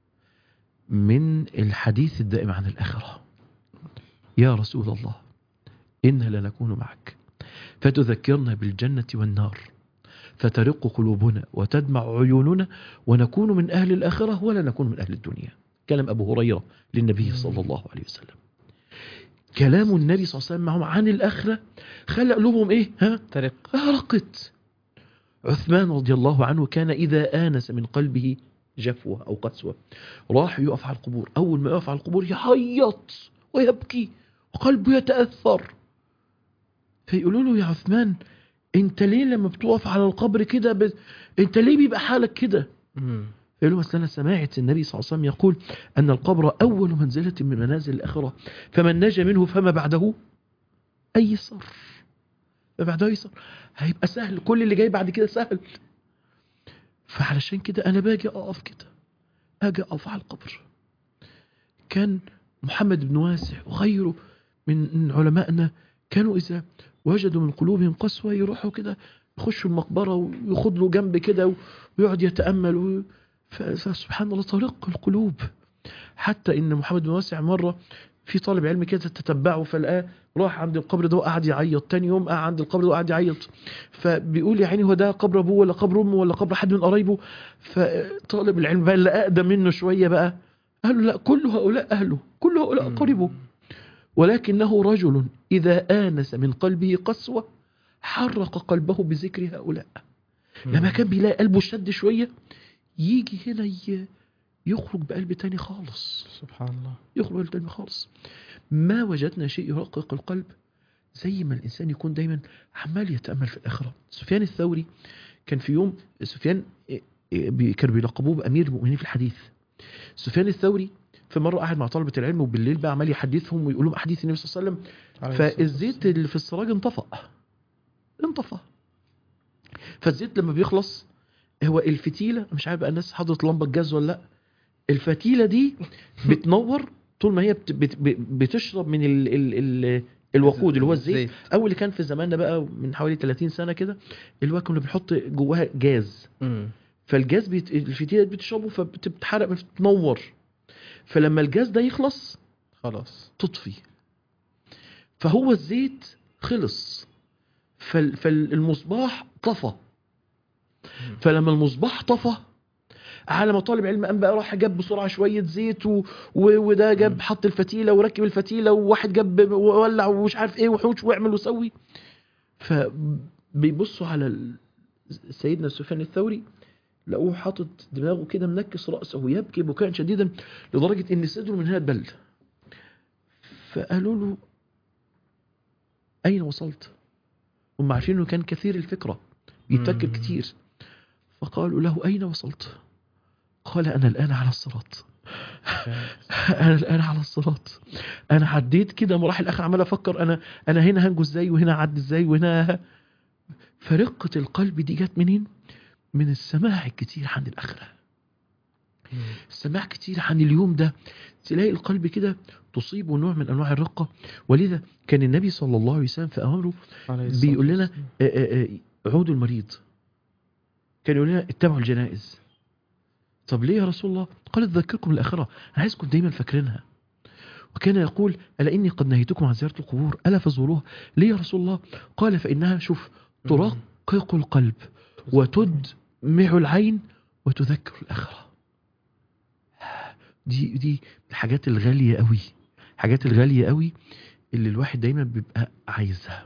[SPEAKER 2] من الحديث الدائم عن الآخرة يا رسول الله إنا لنكون معك فتذكرنا بالجنة والنار فترق قلوبنا وتدمع عيوننا ونكون من أهل الآخرة ولا نكون من أهل الدنيا كلام أبو هريرة للنبي صلى الله عليه وسلم كلام النبي صلى الله عليه وسلم معهم عن الآخرة خلق قلوبهم إيه ها
[SPEAKER 1] ترق
[SPEAKER 2] أرقت عثمان رضي الله عنه كان إذا آنس من قلبه جفوة أو قسوة راح يقف على القبور أول ما يقف على القبور يعيط ويبكي وقلبه يتأثر فيقولوا له يا عثمان انت ليه لما بتقف على القبر كده ب... انت ليه بيبقى حالك كده
[SPEAKER 1] مم.
[SPEAKER 2] يقول له اصل انا سمعت النبي صلى الله عليه وسلم يقول ان القبر اول منزله من منازل الاخره فمن نجا منه فما بعده ايسر ما بعده ايسر هيبقى سهل كل اللي جاي بعد كده سهل فعلشان كده انا باجي اقف كده اجي اقف على القبر كان محمد بن واسع وغيره من من علمائنا كانوا اذا وجدوا من قلوبهم قسوه يروحوا كده يخشوا المقبره وياخد له جنب كده ويقعد يتامل و... ف- فسبحان الله طريق القلوب حتى ان محمد بن واسع مره في طالب علم كده تتبعه فلقاه راح عند القبر ده وقعد يعيط تاني يوم قعد عند القبر ده وقعد يعيط فبيقول يا عيني هو ده قبر ابوه ولا قبر امه ولا قبر حد من قرايبه فطالب العلم بقى اللي اقدم منه شويه بقى قال له لا كل هؤلاء اهله كل هؤلاء
[SPEAKER 1] مم.
[SPEAKER 2] قربه ولكنه رجل اذا انس من قلبه قسوه حرق قلبه بذكر هؤلاء لما كان بيلاقي قلبه شد شويه يجي هنا ي- يخرج بقلب تاني خالص
[SPEAKER 1] سبحان الله
[SPEAKER 2] يخرج بقلب تاني خالص ما وجدنا شيء يرقق القلب زي ما الانسان يكون دايما عمال يتامل في الاخره سفيان الثوري كان في يوم سفيان إيه، إيه، بي- كانوا بيلقبوه بامير المؤمنين في الحديث سفيان الثوري في مره قاعد مع طلبه العلم وبالليل بقى عمال يحدثهم ويقول لهم احاديث النبي صلى الله عليه وسلم
[SPEAKER 1] عليه الصلاة
[SPEAKER 2] فالزيت
[SPEAKER 1] والسلام.
[SPEAKER 2] اللي في السراج انطفأ انطفأ فالزيت لما بيخلص هو الفتيلة مش عارف بقى الناس حضرت لمبة جاز ولا لا الفتيلة دي بتنور طول ما هي بت بت بتشرب من ال ال ال الوقود اللي هو الزيت او اللي كان في زماننا بقى من حوالي 30 سنة كده اللي هو كنا بنحط جواها جاز
[SPEAKER 1] مم.
[SPEAKER 2] فالجاز بيت... الفتيلة دي بتشربه فبتتحرق بتنور فلما الجاز ده يخلص
[SPEAKER 1] خلاص
[SPEAKER 2] تطفي فهو الزيت خلص فال... فالمصباح طفى فلما المصباح طفى على ما طالب علم قام بقى راح جاب بسرعه شويه زيت و... و... وده
[SPEAKER 1] مم.
[SPEAKER 2] جاب حط الفتيله وركب الفتيله وواحد جاب وولع ومش عارف ايه وحوش واعمل وسوي فبيبصوا على ال- سيدنا سفيان الثوري لقوه حاطط دماغه كده منكس راسه يبكي بكاء شديدا لدرجه ان صدره من هنا اتبل فقالوا له اين وصلت هم عارفين انه كان كثير الفكره بيتفكر
[SPEAKER 1] مم.
[SPEAKER 2] كتير فقالوا له اين وصلت قال انا الان على الصراط انا الان على الصراط انا عديت كده مراحل اخر عمال افكر انا انا هنا هنجو ازاي وهنا اعدي ازاي وهنا فرقه القلب دي جت منين من السماع الكتير عن الاخره
[SPEAKER 1] مم.
[SPEAKER 2] السماع كتير عن اليوم ده تلاقي القلب كده تصيبه نوع من انواع الرقه ولذا كان النبي صلى الله عليه وسلم في امره
[SPEAKER 1] عليه الصلاة
[SPEAKER 2] بيقول لنا
[SPEAKER 1] والسلام.
[SPEAKER 2] آه، آه، آه، عودوا المريض كان يقول لنا اتبعوا الجنائز طب ليه يا رسول الله قال تذكركم الاخره انا عايزكم دايما فاكرينها وكان يقول ألا إني قد نهيتكم عن زيارة القبور ألا فزوروها ليه يا رسول الله قال فإنها شوف ترقق القلب وتدمع العين وتذكر الآخرة دي دي الحاجات الغالية قوي الحاجات الغالية قوي اللي الواحد دايما بيبقى عايزها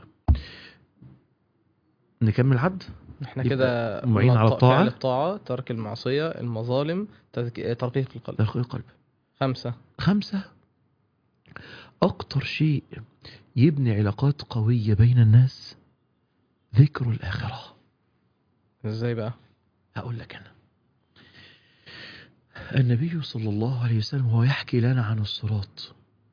[SPEAKER 2] نكمل عبد
[SPEAKER 1] احنا
[SPEAKER 2] يبقى
[SPEAKER 1] كده
[SPEAKER 2] معين على
[SPEAKER 1] نط-
[SPEAKER 2] الطاعة.
[SPEAKER 1] فعل الطاعة ترك المعصية المظالم تذك- ترقيق القلب
[SPEAKER 2] ترقيق القلب
[SPEAKER 1] خمسة
[SPEAKER 2] خمسة أكتر شيء يبني علاقات قوية بين الناس ذكر الآخرة
[SPEAKER 1] ازاي بقى
[SPEAKER 2] هقول لك أنا النبي صلى الله عليه وسلم هو يحكي لنا عن الصراط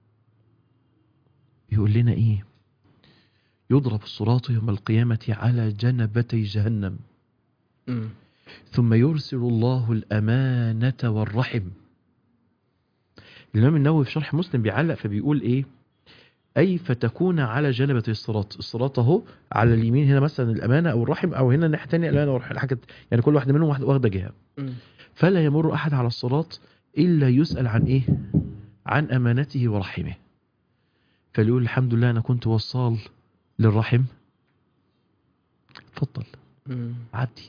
[SPEAKER 2] يقول لنا إيه يضرب الصراط يوم القيامة على جنبتي جهنم
[SPEAKER 1] مم.
[SPEAKER 2] ثم يرسل الله الأمانة والرحم الإمام النووي في شرح مسلم بيعلق فبيقول إيه أي فتكون على جنبة الصراط الصراط أهو على اليمين هنا مثلا الأمانة أو الرحم أو هنا الناحية الثانية الأمانة والرحم الحاجة يعني كل واحدة منهم واحدة واخدة جهة
[SPEAKER 1] مم.
[SPEAKER 2] فلا يمر أحد على الصراط إلا يسأل عن إيه عن أمانته ورحمه فليقول الحمد لله أنا كنت وصال للرحم اتفضل
[SPEAKER 1] مم.
[SPEAKER 2] عدي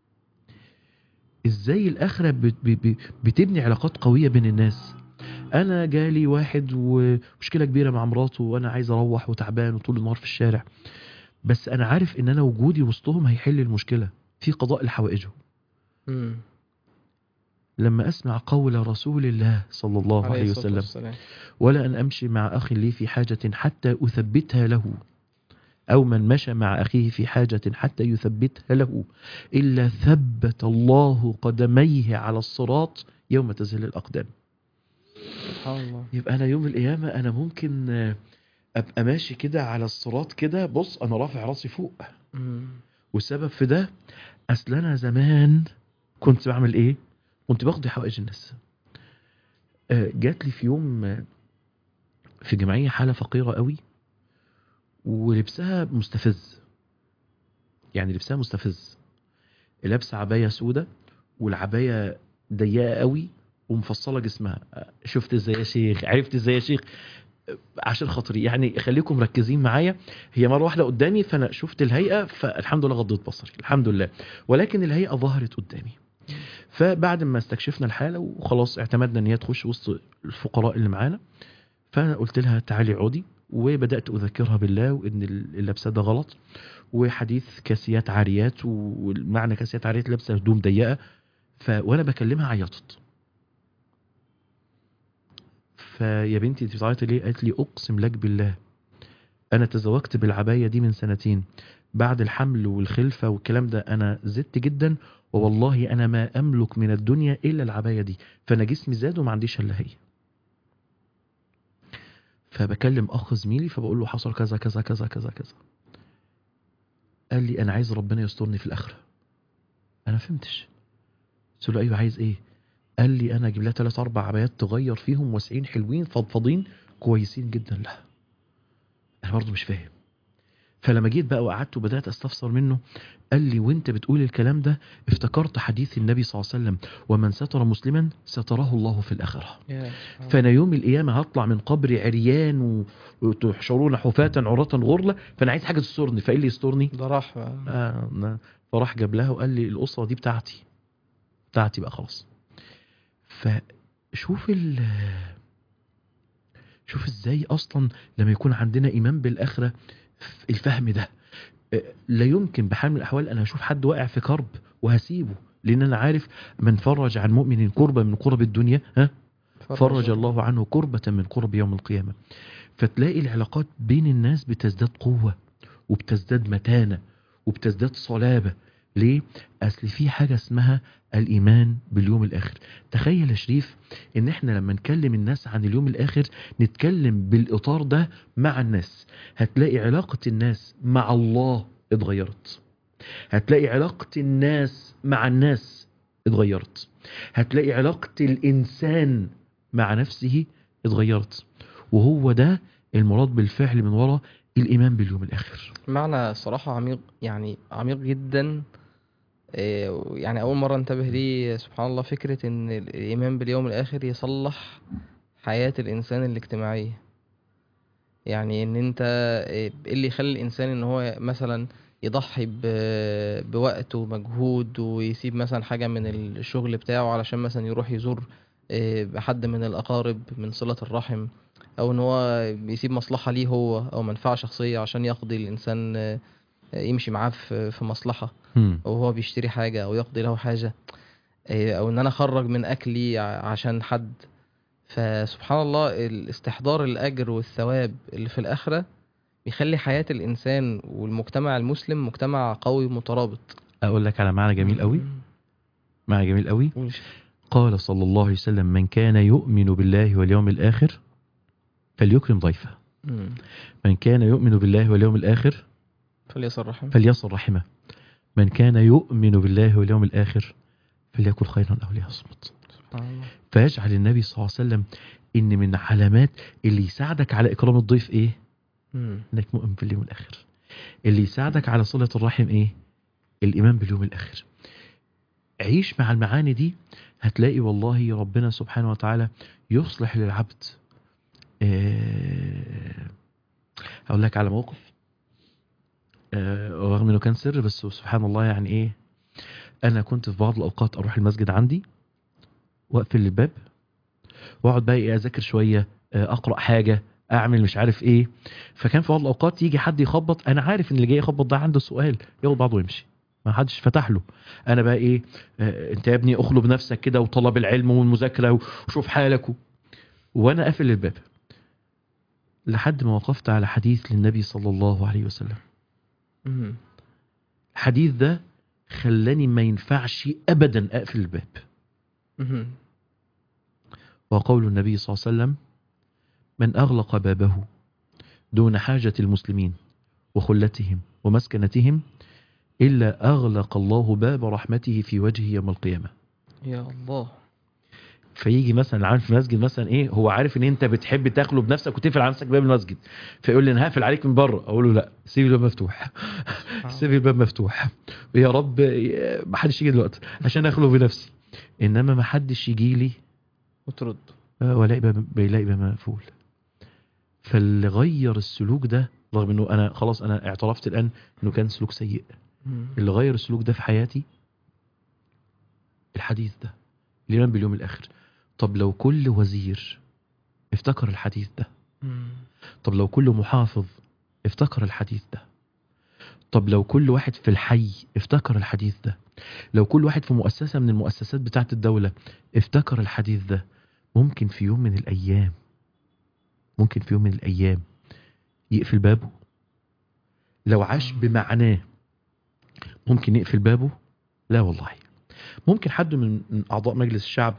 [SPEAKER 2] ازاي الاخره بت- ب- ب- بتبني علاقات قويه بين الناس انا جالي واحد ومشكله كبيره مع مراته وانا عايز اروح وتعبان وطول النهار في الشارع بس انا عارف ان انا وجودي وسطهم هيحل المشكله في قضاء لحوائجهم
[SPEAKER 1] مم.
[SPEAKER 2] لما اسمع قول رسول الله صلى الله عليه
[SPEAKER 1] الصلاة
[SPEAKER 2] وسلم
[SPEAKER 1] والسلام.
[SPEAKER 2] ولا أن أمشي مع أخ لي في حاجة حتى أثبتها له أو من مشى مع أخيه في حاجة حتى يثبتها له إلا ثبت الله قدميه على الصراط يوم تزل الأقدام
[SPEAKER 1] سبحان الله
[SPEAKER 2] يبقى أنا يوم القيامة أنا ممكن آه، أبقى ماشي كده على الصراط كده بص أنا رافع راسي فوق
[SPEAKER 1] مم.
[SPEAKER 2] والسبب في ده أصل أنا زمان كنت بعمل إيه؟ كنت بقضي حوائج الناس آه، جات لي في يوم آه، في جمعية حالة فقيرة قوي ولبسها مستفز يعني لبسها مستفز لابسة عباية سودة والعباية ضيقة قوي ومفصلة جسمها آه، شفت ازاي يا شيخ عرفت ازاي يا شيخ آه، عشان خاطري يعني خليكم مركزين معايا هي مرة واحدة قدامي فأنا شفت الهيئة فالحمد لله غضيت بصري الحمد لله ولكن الهيئة ظهرت قدامي فبعد ما استكشفنا الحالة وخلاص اعتمدنا ان هي تخش وسط الفقراء اللي معانا فانا قلت لها تعالي اقعدي وبدات اذكرها بالله وان اللبسه ده غلط وحديث كاسيات عاريات والمعنى كاسيات عاريات لابسه هدوم ضيقه ف وانا بكلمها عيطت فيا بنتي انت بتعيطي ليه قالت لي اقسم لك بالله انا تزوجت بالعبايه دي من سنتين بعد الحمل والخلفه والكلام ده انا زدت جدا ووالله انا ما املك من الدنيا الا العبايه دي فانا جسمي زاد وما عنديش الا هي فبكلم اخ زميلي فبقول له حصل كذا كذا كذا كذا كذا قال لي انا عايز ربنا يسترني في الاخره انا فهمتش قلت له ايوه عايز ايه قال لي انا اجيب لها ثلاث اربع عبايات تغير فيهم واسعين حلوين فضفاضين كويسين جدا لها انا برضه مش فاهم فلما جيت بقى وقعدت وبدات استفسر منه قال لي وانت بتقول الكلام ده افتكرت حديث النبي صلى الله عليه وسلم ومن ستر مسلما ستره الله في الاخره
[SPEAKER 1] يا
[SPEAKER 2] فانا يوم القيامه هطلع من قبري عريان و- وتحشرون حفاة عراة غرلا فانا عايز حاجه تسترني فايه اللي يسترني
[SPEAKER 1] ده راح
[SPEAKER 2] آه نا- فراح جاب لها وقال لي الاسره دي بتاعتي بتاعتي بقى خلاص فشوف ال شوف ازاي اصلا لما يكون عندنا ايمان بالاخره الفهم ده آه، لا يمكن بحال من الاحوال انا هشوف حد واقع في كرب وهسيبه لان انا عارف من فرج عن مؤمن كربه من كرب الدنيا ها فرج الله عنه كربة من كرب يوم القيامة فتلاقي العلاقات بين الناس بتزداد قوة وبتزداد متانة وبتزداد صلابة ليه؟ أصل في حاجة اسمها الإيمان باليوم الآخر تخيل يا شريف إن إحنا لما نكلم الناس عن اليوم الآخر نتكلم بالإطار ده مع الناس هتلاقي علاقة الناس مع الله اتغيرت هتلاقي علاقة الناس مع الناس اتغيرت هتلاقي علاقة الإنسان مع نفسه اتغيرت وهو ده المراد بالفعل من وراء الإيمان باليوم الآخر
[SPEAKER 1] معنى صراحة عميق يعني عميق جدا إيه، يعني أول مرة انتبه ليه سبحان الله فكرة إن الإيمان باليوم الآخر يصلح حياة الإنسان الاجتماعية يعني إن أنت إيه اللي يخلي الإنسان إن هو مثلا يضحي ب- بوقت ومجهود ويسيب مثلا حاجة من الشغل بتاعه علشان مثلا يروح يزور إيه، حد من الأقارب من صلة الرحم أو إن هو يسيب مصلحة ليه هو أو منفعة شخصية عشان يقضي الإنسان آه، يمشي معاه في في مصلحة
[SPEAKER 2] مم.
[SPEAKER 1] او هو بيشتري حاجه او يقضي له حاجه إيه، او ان انا اخرج من اكلي ع- عشان حد فسبحان الله الاستحضار الاجر والثواب اللي في الاخره بيخلي حياه الانسان والمجتمع المسلم مجتمع قوي مترابط
[SPEAKER 2] اقول لك على معنى جميل قوي معنى جميل قوي
[SPEAKER 1] قول يا شيخ.
[SPEAKER 2] قال صلى الله عليه وسلم من كان يؤمن بالله واليوم الآخر فليكرم ضيفه
[SPEAKER 1] مم.
[SPEAKER 2] من كان يؤمن بالله واليوم الآخر
[SPEAKER 1] فليصل رحم
[SPEAKER 2] فليصل رحمه من كان يؤمن بالله واليوم الآخر فليكن خيرا أو ليصمت
[SPEAKER 1] سبحان الله
[SPEAKER 2] فيجعل النبي صلى الله عليه وسلم إن من علامات اللي يساعدك على إكرام الضيف إيه
[SPEAKER 1] مم.
[SPEAKER 2] إنك مؤمن باليوم الآخر اللي يساعدك على صلة الرحم إيه الإيمان باليوم الآخر عيش مع المعاني دي هتلاقي والله ربنا سبحانه وتعالى يصلح للعبد آه، هقول لك على موقف آه، رغم انه كان سر بس سبحان الله يعني ايه انا كنت في بعض الاوقات اروح المسجد عندي واقفل الباب واقعد بقى ايه اذاكر شويه آه، اقرا حاجه اعمل مش عارف ايه فكان في بعض الاوقات يجي حد يخبط انا عارف ان اللي جاي يخبط ده عنده سؤال ياخد بعضه ويمشي ما حدش فتح له انا بقى ايه آه، انت يا ابني اخلو بنفسك كده وطلب العلم والمذاكره وشوف حالك و... وانا قافل الباب لحد ما وقفت على حديث للنبي صلى الله عليه وسلم
[SPEAKER 1] مم.
[SPEAKER 2] الحديث ده خلاني ما ينفعش ابدا اقفل الباب
[SPEAKER 1] مم.
[SPEAKER 2] وقول النبي صلى الله عليه وسلم من اغلق بابه دون حاجه المسلمين وخلتهم ومسكنتهم الا اغلق الله باب رحمته في وجهه يوم القيامه
[SPEAKER 1] يا الله
[SPEAKER 2] فيجي مثلا العامل في المسجد مثلا ايه هو عارف ان انت بتحب تخلو بنفسك وتقفل على نفسك باب المسجد فيقول لي انا هقفل عليك من بره اقول له لا سيب الباب مفتوح سيب الباب مفتوح يا رب ما حدش يجي دلوقتي عشان اخلو بنفسي انما ما حدش يجي لي
[SPEAKER 1] وترد
[SPEAKER 2] ولا باب بيلاقي باب مقفول فاللي غير السلوك ده رغم انه انا خلاص انا اعترفت الان انه كان سلوك سيء
[SPEAKER 1] مم.
[SPEAKER 2] اللي غير السلوك ده في حياتي الحديث ده الايمان باليوم الاخر طب لو كل وزير افتكر الحديث ده
[SPEAKER 1] مم.
[SPEAKER 2] طب لو كل محافظ افتكر الحديث ده طب لو كل واحد في الحي افتكر الحديث ده لو كل واحد في مؤسسة من المؤسسات بتاعة الدولة افتكر الحديث ده ممكن في يوم من الأيام ممكن في يوم من الأيام يقفل بابه لو عاش بمعناه ممكن يقفل بابه لا والله ممكن حد من من أعضاء مجلس الشعب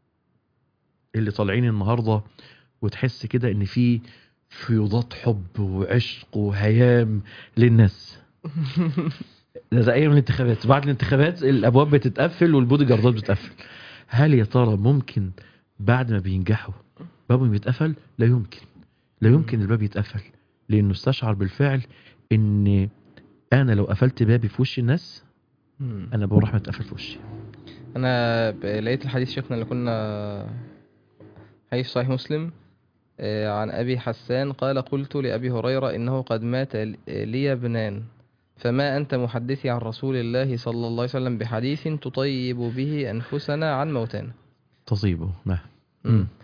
[SPEAKER 2] اللي طالعين النهارده وتحس كده ان في فيوضات حب وعشق وهيام للناس ده زي ايام الانتخابات بعد الانتخابات الابواب بتتقفل والبودي جاردات بتتقفل هل يا ترى ممكن بعد ما بينجحوا بابهم بيتقفل لا يمكن لا يمكن الباب يتقفل لانه استشعر بالفعل ان انا لو قفلت بابي في وش الناس
[SPEAKER 1] مم.
[SPEAKER 2] انا باب الرحمه اتقفل في وشي
[SPEAKER 1] انا ب- لقيت الحديث شيخنا اللي كنا حديث صحيح مسلم آه، عن ابي حسان قال قلت لابي هريره انه قد مات ل- لي ابنان فما انت محدثي عن رسول الله صلى الله عليه وسلم بحديث تطيب به انفسنا عن موتانا
[SPEAKER 2] تصيبه نعم
[SPEAKER 1] مم.
[SPEAKER 2] مم.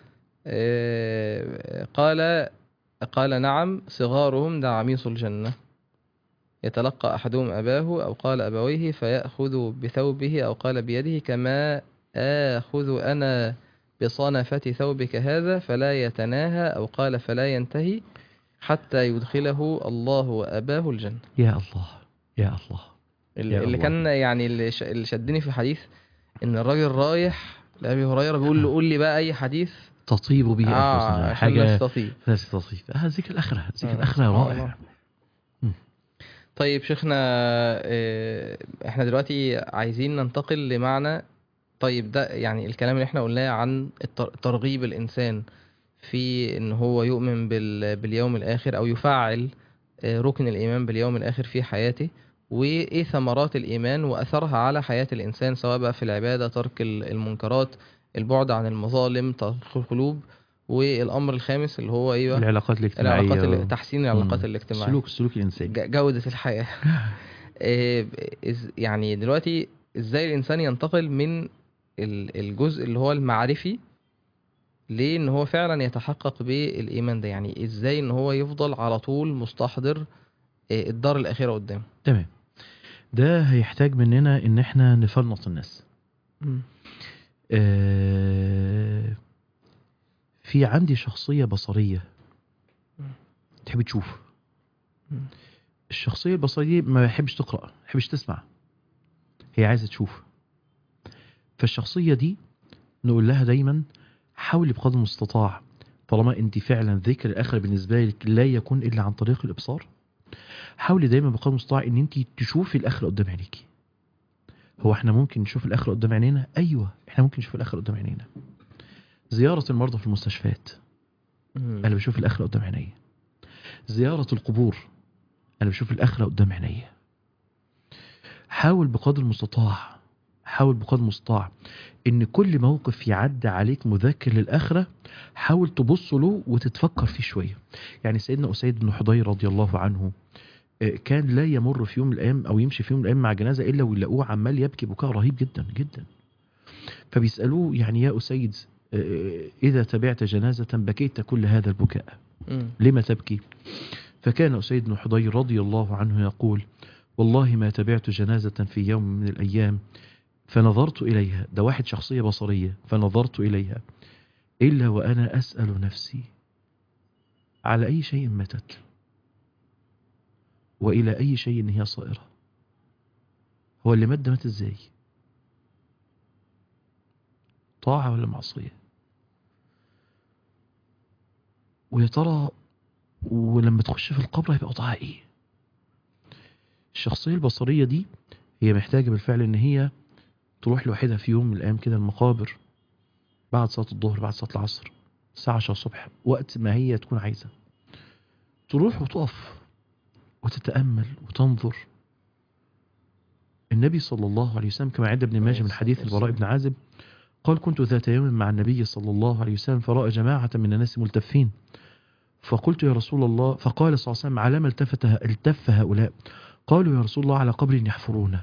[SPEAKER 1] آه، قال قال نعم صغارهم دعاميص الجنة يتلقى أحدهم أباه أو قال أبويه فيأخذ بثوبه أو قال بيده كما آخذ أنا بصنفة ثوبك هذا فلا يتناهى أو قال فلا ينتهي حتى يدخله الله وأباه الجنة
[SPEAKER 2] يا الله يا الله
[SPEAKER 1] ال-
[SPEAKER 2] يا
[SPEAKER 1] اللي
[SPEAKER 2] الله.
[SPEAKER 1] كان يعني اللي ش- اللي شدني في الحديث إن الراجل رايح لأبي هريرة بيقول له قول لي بقى أي حديث
[SPEAKER 2] تطيب به
[SPEAKER 1] آه
[SPEAKER 2] انفسنا
[SPEAKER 1] عشان
[SPEAKER 2] حاجه
[SPEAKER 1] نستطيع
[SPEAKER 2] ناس تصيب آه ذكر الآخرة ذكر
[SPEAKER 1] آه،
[SPEAKER 2] الآخرة
[SPEAKER 1] سبحان
[SPEAKER 2] رائع
[SPEAKER 1] الله. طيب شيخنا آه، احنا دلوقتي عايزين ننتقل لمعنى طيب ده يعني الكلام اللي احنا قلناه عن التر- ترغيب الإنسان في ان هو يؤمن بال- باليوم الآخر أو يفعل آه، ركن الإيمان باليوم الآخر في حياته وإيه ثمرات الإيمان وأثرها على حياة الإنسان سواء بقى في العبادة ترك ال- المنكرات البعد عن المظالم ترك القلوب والامر الخامس اللي هو ايه بقى
[SPEAKER 2] العلاقات الاجتماعيه
[SPEAKER 1] العلاقات
[SPEAKER 2] و-
[SPEAKER 1] ال- تحسين العلاقات
[SPEAKER 2] مم.
[SPEAKER 1] الاجتماعيه
[SPEAKER 2] السلوك السلوك الانساني
[SPEAKER 1] ج- جودة الحياة إيه، إز- يعني دلوقتي ازاي الانسان ينتقل من ال- الجزء اللي هو المعرفي لان هو فعلا يتحقق بالايمان ده يعني ازاي ان هو يفضل على طول مستحضر إيه، الدار الاخرة قدامه
[SPEAKER 2] تمام ده هيحتاج مننا ان احنا نفنط الناس آه، في عندي شخصية بصرية
[SPEAKER 1] مم.
[SPEAKER 2] تحب تشوف
[SPEAKER 1] مم.
[SPEAKER 2] الشخصية البصرية دي ما بحبش تقرأ ما بحبش تسمع هي عايزة تشوف فالشخصية دي نقول لها دايما حاولي بقدر المستطاع طالما انت فعلا ذكر الاخره بالنسبه لك لا يكون الا عن طريق الابصار حاولي دايما بقدر المستطاع ان انت تشوفي الاخره قدام عينيكي هو احنا ممكن نشوف الاخره قدام عينينا ايوه احنا ممكن نشوف الاخره قدام عينينا زياره المرضى في المستشفيات
[SPEAKER 1] مم.
[SPEAKER 2] انا بشوف الاخره قدام عينيا زياره القبور انا بشوف الاخره قدام عينيا حاول بقدر المستطاع حاول بقدر المستطاع ان كل موقف يعدي عليك مذكر للاخره حاول تبص له وتتفكر فيه شويه يعني سيدنا اسيد بن حضير رضي الله عنه آه، كان لا يمر في يوم من الايام او يمشي في يوم من الايام مع جنازه الا ويلاقوه عمال يبكي بكاء رهيب جدا جدا فبيسالوه يعني يا اسيد آه، اذا تبعت جنازه بكيت كل هذا البكاء
[SPEAKER 1] مم.
[SPEAKER 2] لما تبكي فكان أسيد بن حضير رضي الله عنه يقول والله ما تبعت جنازة في يوم من الأيام فنظرت إليها ده واحد شخصية بصرية فنظرت إليها إلا وأنا أسأل نفسي على أي شيء ماتت وإلى أي شيء هي صائرة هو اللي مات ده مات إزاي طاعة ولا معصية ويا ترى ولما تخش في القبر هيبقى وضعها ايه الشخصية البصرية دي هي محتاجة بالفعل ان هي تروح لوحدها في يوم من الايام كده المقابر بعد صلاة الظهر بعد صلاة العصر الساعة 10 الصبح وقت ما هي تكون عايزة تروح وتقف وتتأمل وتنظر النبي صلى الله عليه وسلم كما عند ابن ماجه من حديث البراء بن عازب قال كنت ذات يوم مع النبي صلى الله عليه وسلم فرأى جماعة من الناس ملتفين فقلت يا رسول الله فقال صلى الله عليه وسلم على ما التفت التف هؤلاء قالوا يا رسول الله على قبر يحفرونه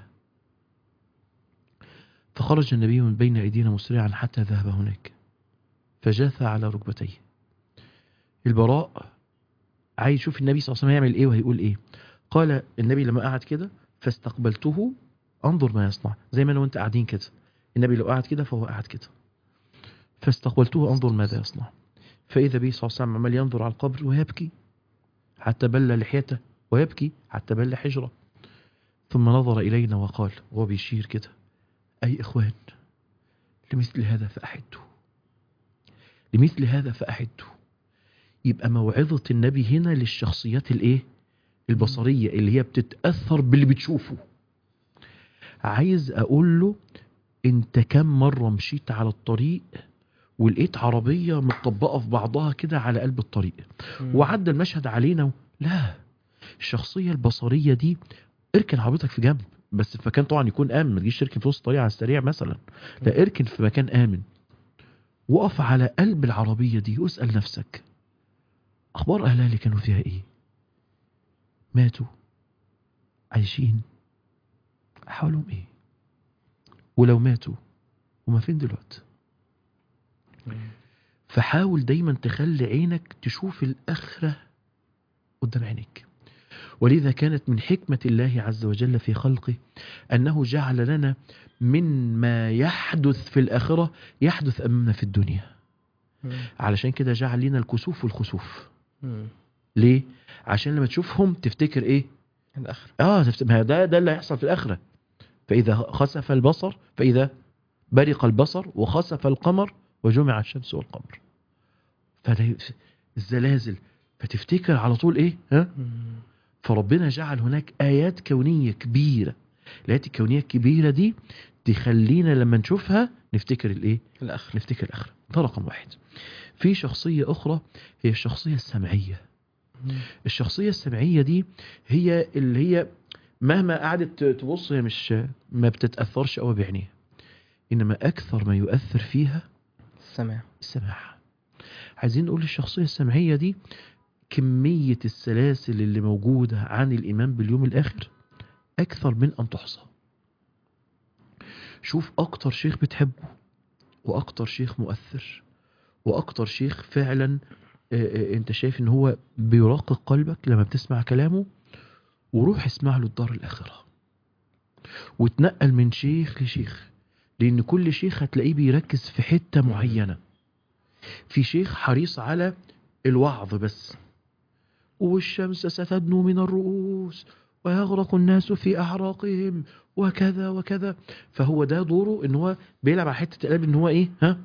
[SPEAKER 2] فخرج النبي من بين أيدينا مسرعا حتى ذهب هناك فجاث على ركبتيه البراء عايز يشوف النبي صلى الله عليه وسلم هيعمل ايه وهيقول ايه قال النبي لما قعد كده فاستقبلته انظر ما يصنع زي ما انا وانت قاعدين كده النبي لو قعد كده فهو قاعد كده فاستقبلته انظر ماذا يصنع فإذا به صلى الله عليه وسلم عمال ينظر على القبر ويبكي حتى بل لحيته ويبكي حتى بل حجرة ثم نظر إلينا وقال وهو بيشير كده أي إخوان لمثل هذا فأحدوا لمثل هذا فأحدوا يبقى موعظة النبي هنا للشخصيات الإيه البصرية اللي هي بتتأثر باللي بتشوفه عايز أقول له أنت كم مرة مشيت على الطريق ولقيت عربية متطبقة في بعضها كده على قلب الطريق
[SPEAKER 1] مم.
[SPEAKER 2] وعدى المشهد علينا و... لا الشخصية البصرية دي اركن عربيتك في جنب بس في مكان طبعا يكون آمن ما تجيش تركن في وسط الطريق على السريع مثلا لا اركن في مكان آمن وقف على قلب العربية دي واسأل نفسك أخبار أهلها اللي كانوا فيها إيه ماتوا عايشين أحوالهم إيه ولو ماتوا هما فين دلوقتي فحاول دايما تخلي عينك تشوف الآخرة قدام عينك ولذا كانت من حكمة الله عز وجل في خلقه أنه جعل لنا من ما يحدث في الآخرة يحدث أمامنا في الدنيا
[SPEAKER 1] مم.
[SPEAKER 2] علشان كده جعل لنا الكسوف والخسوف
[SPEAKER 1] مم.
[SPEAKER 2] ليه؟ عشان لما تشوفهم تفتكر ايه؟
[SPEAKER 1] الآخرة
[SPEAKER 2] اه تفت... ما ده ده اللي هيحصل في الآخرة فإذا خسف البصر فإذا برق البصر وخسف القمر وجمع الشمس والقمر فده الزلازل فتفتكر على طول ايه؟ ها؟
[SPEAKER 1] مم.
[SPEAKER 2] فربنا جعل هناك آيات كونية كبيرة الآيات الكونية الكبيرة دي تخلينا لما نشوفها نفتكر الايه؟
[SPEAKER 1] الآخرة
[SPEAKER 2] نفتكر الآخرة ده رقم واحد في شخصية أخرى هي الشخصية السمعية
[SPEAKER 1] مم.
[SPEAKER 2] الشخصية السمعية دي هي اللي هي مهما قعدت تبص هي مش ما بتتأثرش قوي بعينيها إنما أكثر ما يؤثر فيها
[SPEAKER 1] السماع
[SPEAKER 2] السماع عايزين نقول للشخصيه السمعيه دي كميه السلاسل اللي موجوده عن الايمان باليوم الاخر اكثر من ان تحصى شوف اكتر شيخ بتحبه واكتر شيخ مؤثر واكتر شيخ فعلا آه، آه، انت شايف ان هو بيراقق قلبك لما بتسمع كلامه وروح اسمع له الدار الاخره وتنقل من شيخ لشيخ لان كل شيخ هتلاقيه بيركز في حته معينه في شيخ حريص على الوعظ بس والشمس ستدنو من الرؤوس ويغرق الناس في اعراقهم وكذا وكذا فهو ده دوره ان هو بيلعب على حته القلب ان هو ايه ها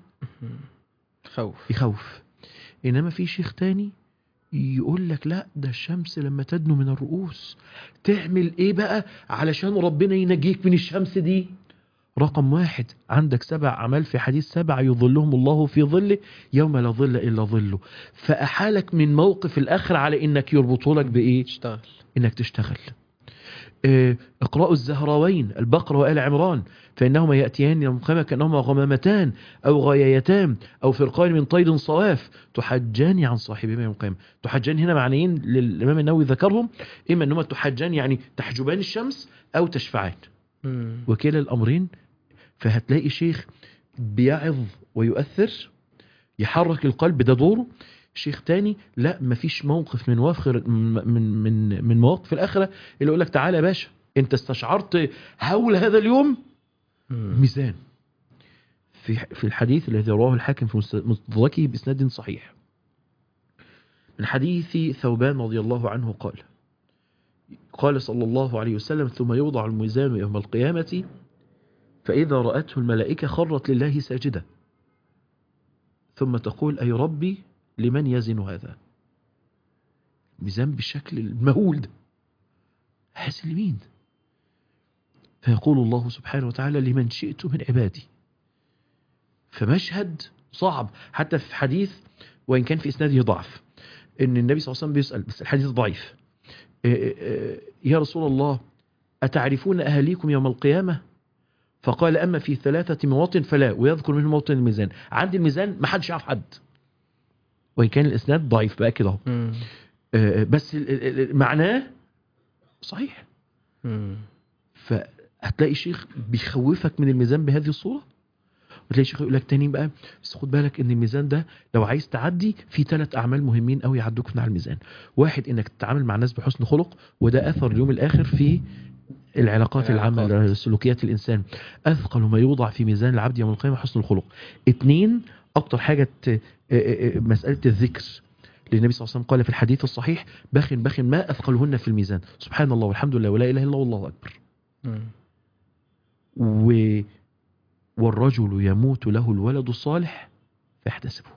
[SPEAKER 1] خوف
[SPEAKER 2] يخوف انما في شيخ تاني يقول لك لا ده الشمس لما تدنو من الرؤوس تعمل ايه بقى علشان ربنا ينجيك من الشمس دي رقم واحد عندك سبع أعمال في حديث سبع يظلهم الله في ظله يوم لا ظل إلا ظله فأحالك من موقف الآخر على إنك يربطه لك بإيه
[SPEAKER 1] تشتغل
[SPEAKER 2] إنك تشتغل آه، اقرأوا الزهراوين البقرة وآل عمران فإنهما يأتيان يوم القيامة كأنهما غمامتان أو غايتان أو فرقان من طير صواف تحجان عن صاحبهما يوم القيامة تحجان هنا معنيين للإمام النووي ذكرهم إما أنهما تحجان يعني تحجبان الشمس أو تشفعان
[SPEAKER 1] مم.
[SPEAKER 2] وكلا الأمرين فهتلاقي شيخ بيعظ ويؤثر يحرك القلب ده دوره شيخ تاني لا مفيش موقف من وافخر من من من مواقف الاخره اللي يقول لك تعالى يا باشا انت استشعرت هول هذا اليوم
[SPEAKER 1] مم.
[SPEAKER 2] ميزان في في الحديث الذي رواه الحاكم في مست- مستدركه باسناد صحيح من حديث ثوبان رضي الله عنه قال قال صلى الله عليه وسلم ثم يوضع الميزان يوم القيامة فإذا رأته الملائكة خرت لله ساجدة ثم تقول أي ربي لمن يزن هذا ميزان بالشكل المهول ده حاسس لمين فيقول الله سبحانه وتعالى لمن شئت من عبادي فمشهد صعب حتى في حديث وإن كان في إسناده ضعف إن النبي صلى الله عليه وسلم بيسأل بس الحديث ضعيف إيه إيه إيه، يا رسول الله أتعرفون أهاليكم يوم القيامة فقال أما في ثلاثة مواطن فلا ويذكر منهم موطن الميزان عند الميزان ما حدش يعرف حد وإن كان الإسناد ضعيف بقى كده اهو.
[SPEAKER 1] مم.
[SPEAKER 2] آه، بس ال- ال- ال- معناه صحيح
[SPEAKER 1] مم.
[SPEAKER 2] فهتلاقي شيخ بيخوفك من الميزان بهذه الصورة وتلاقي شيخ يقول لك تاني بقى بس خد بالك ان الميزان ده لو عايز تعدي في ثلاث اعمال مهمين قوي يعدوك من على الميزان واحد انك تتعامل مع الناس بحسن خلق وده اثر اليوم الاخر في العلاقات العامة
[SPEAKER 1] العلاقات.
[SPEAKER 2] سلوكيات الانسان اثقل ما يوضع في ميزان العبد يوم القيامة حسن الخلق اتنين اكتر حاجة ت- آه، آه، آه، مسألة الذكر لأن النبي صلى الله عليه وسلم قال في الحديث الصحيح بخ بخ ما أثقلهن في الميزان سبحان الله والحمد لله ولا إله إلا الله والله أكبر
[SPEAKER 1] مم.
[SPEAKER 2] و... والرجل يموت له الولد الصالح فيحتسبه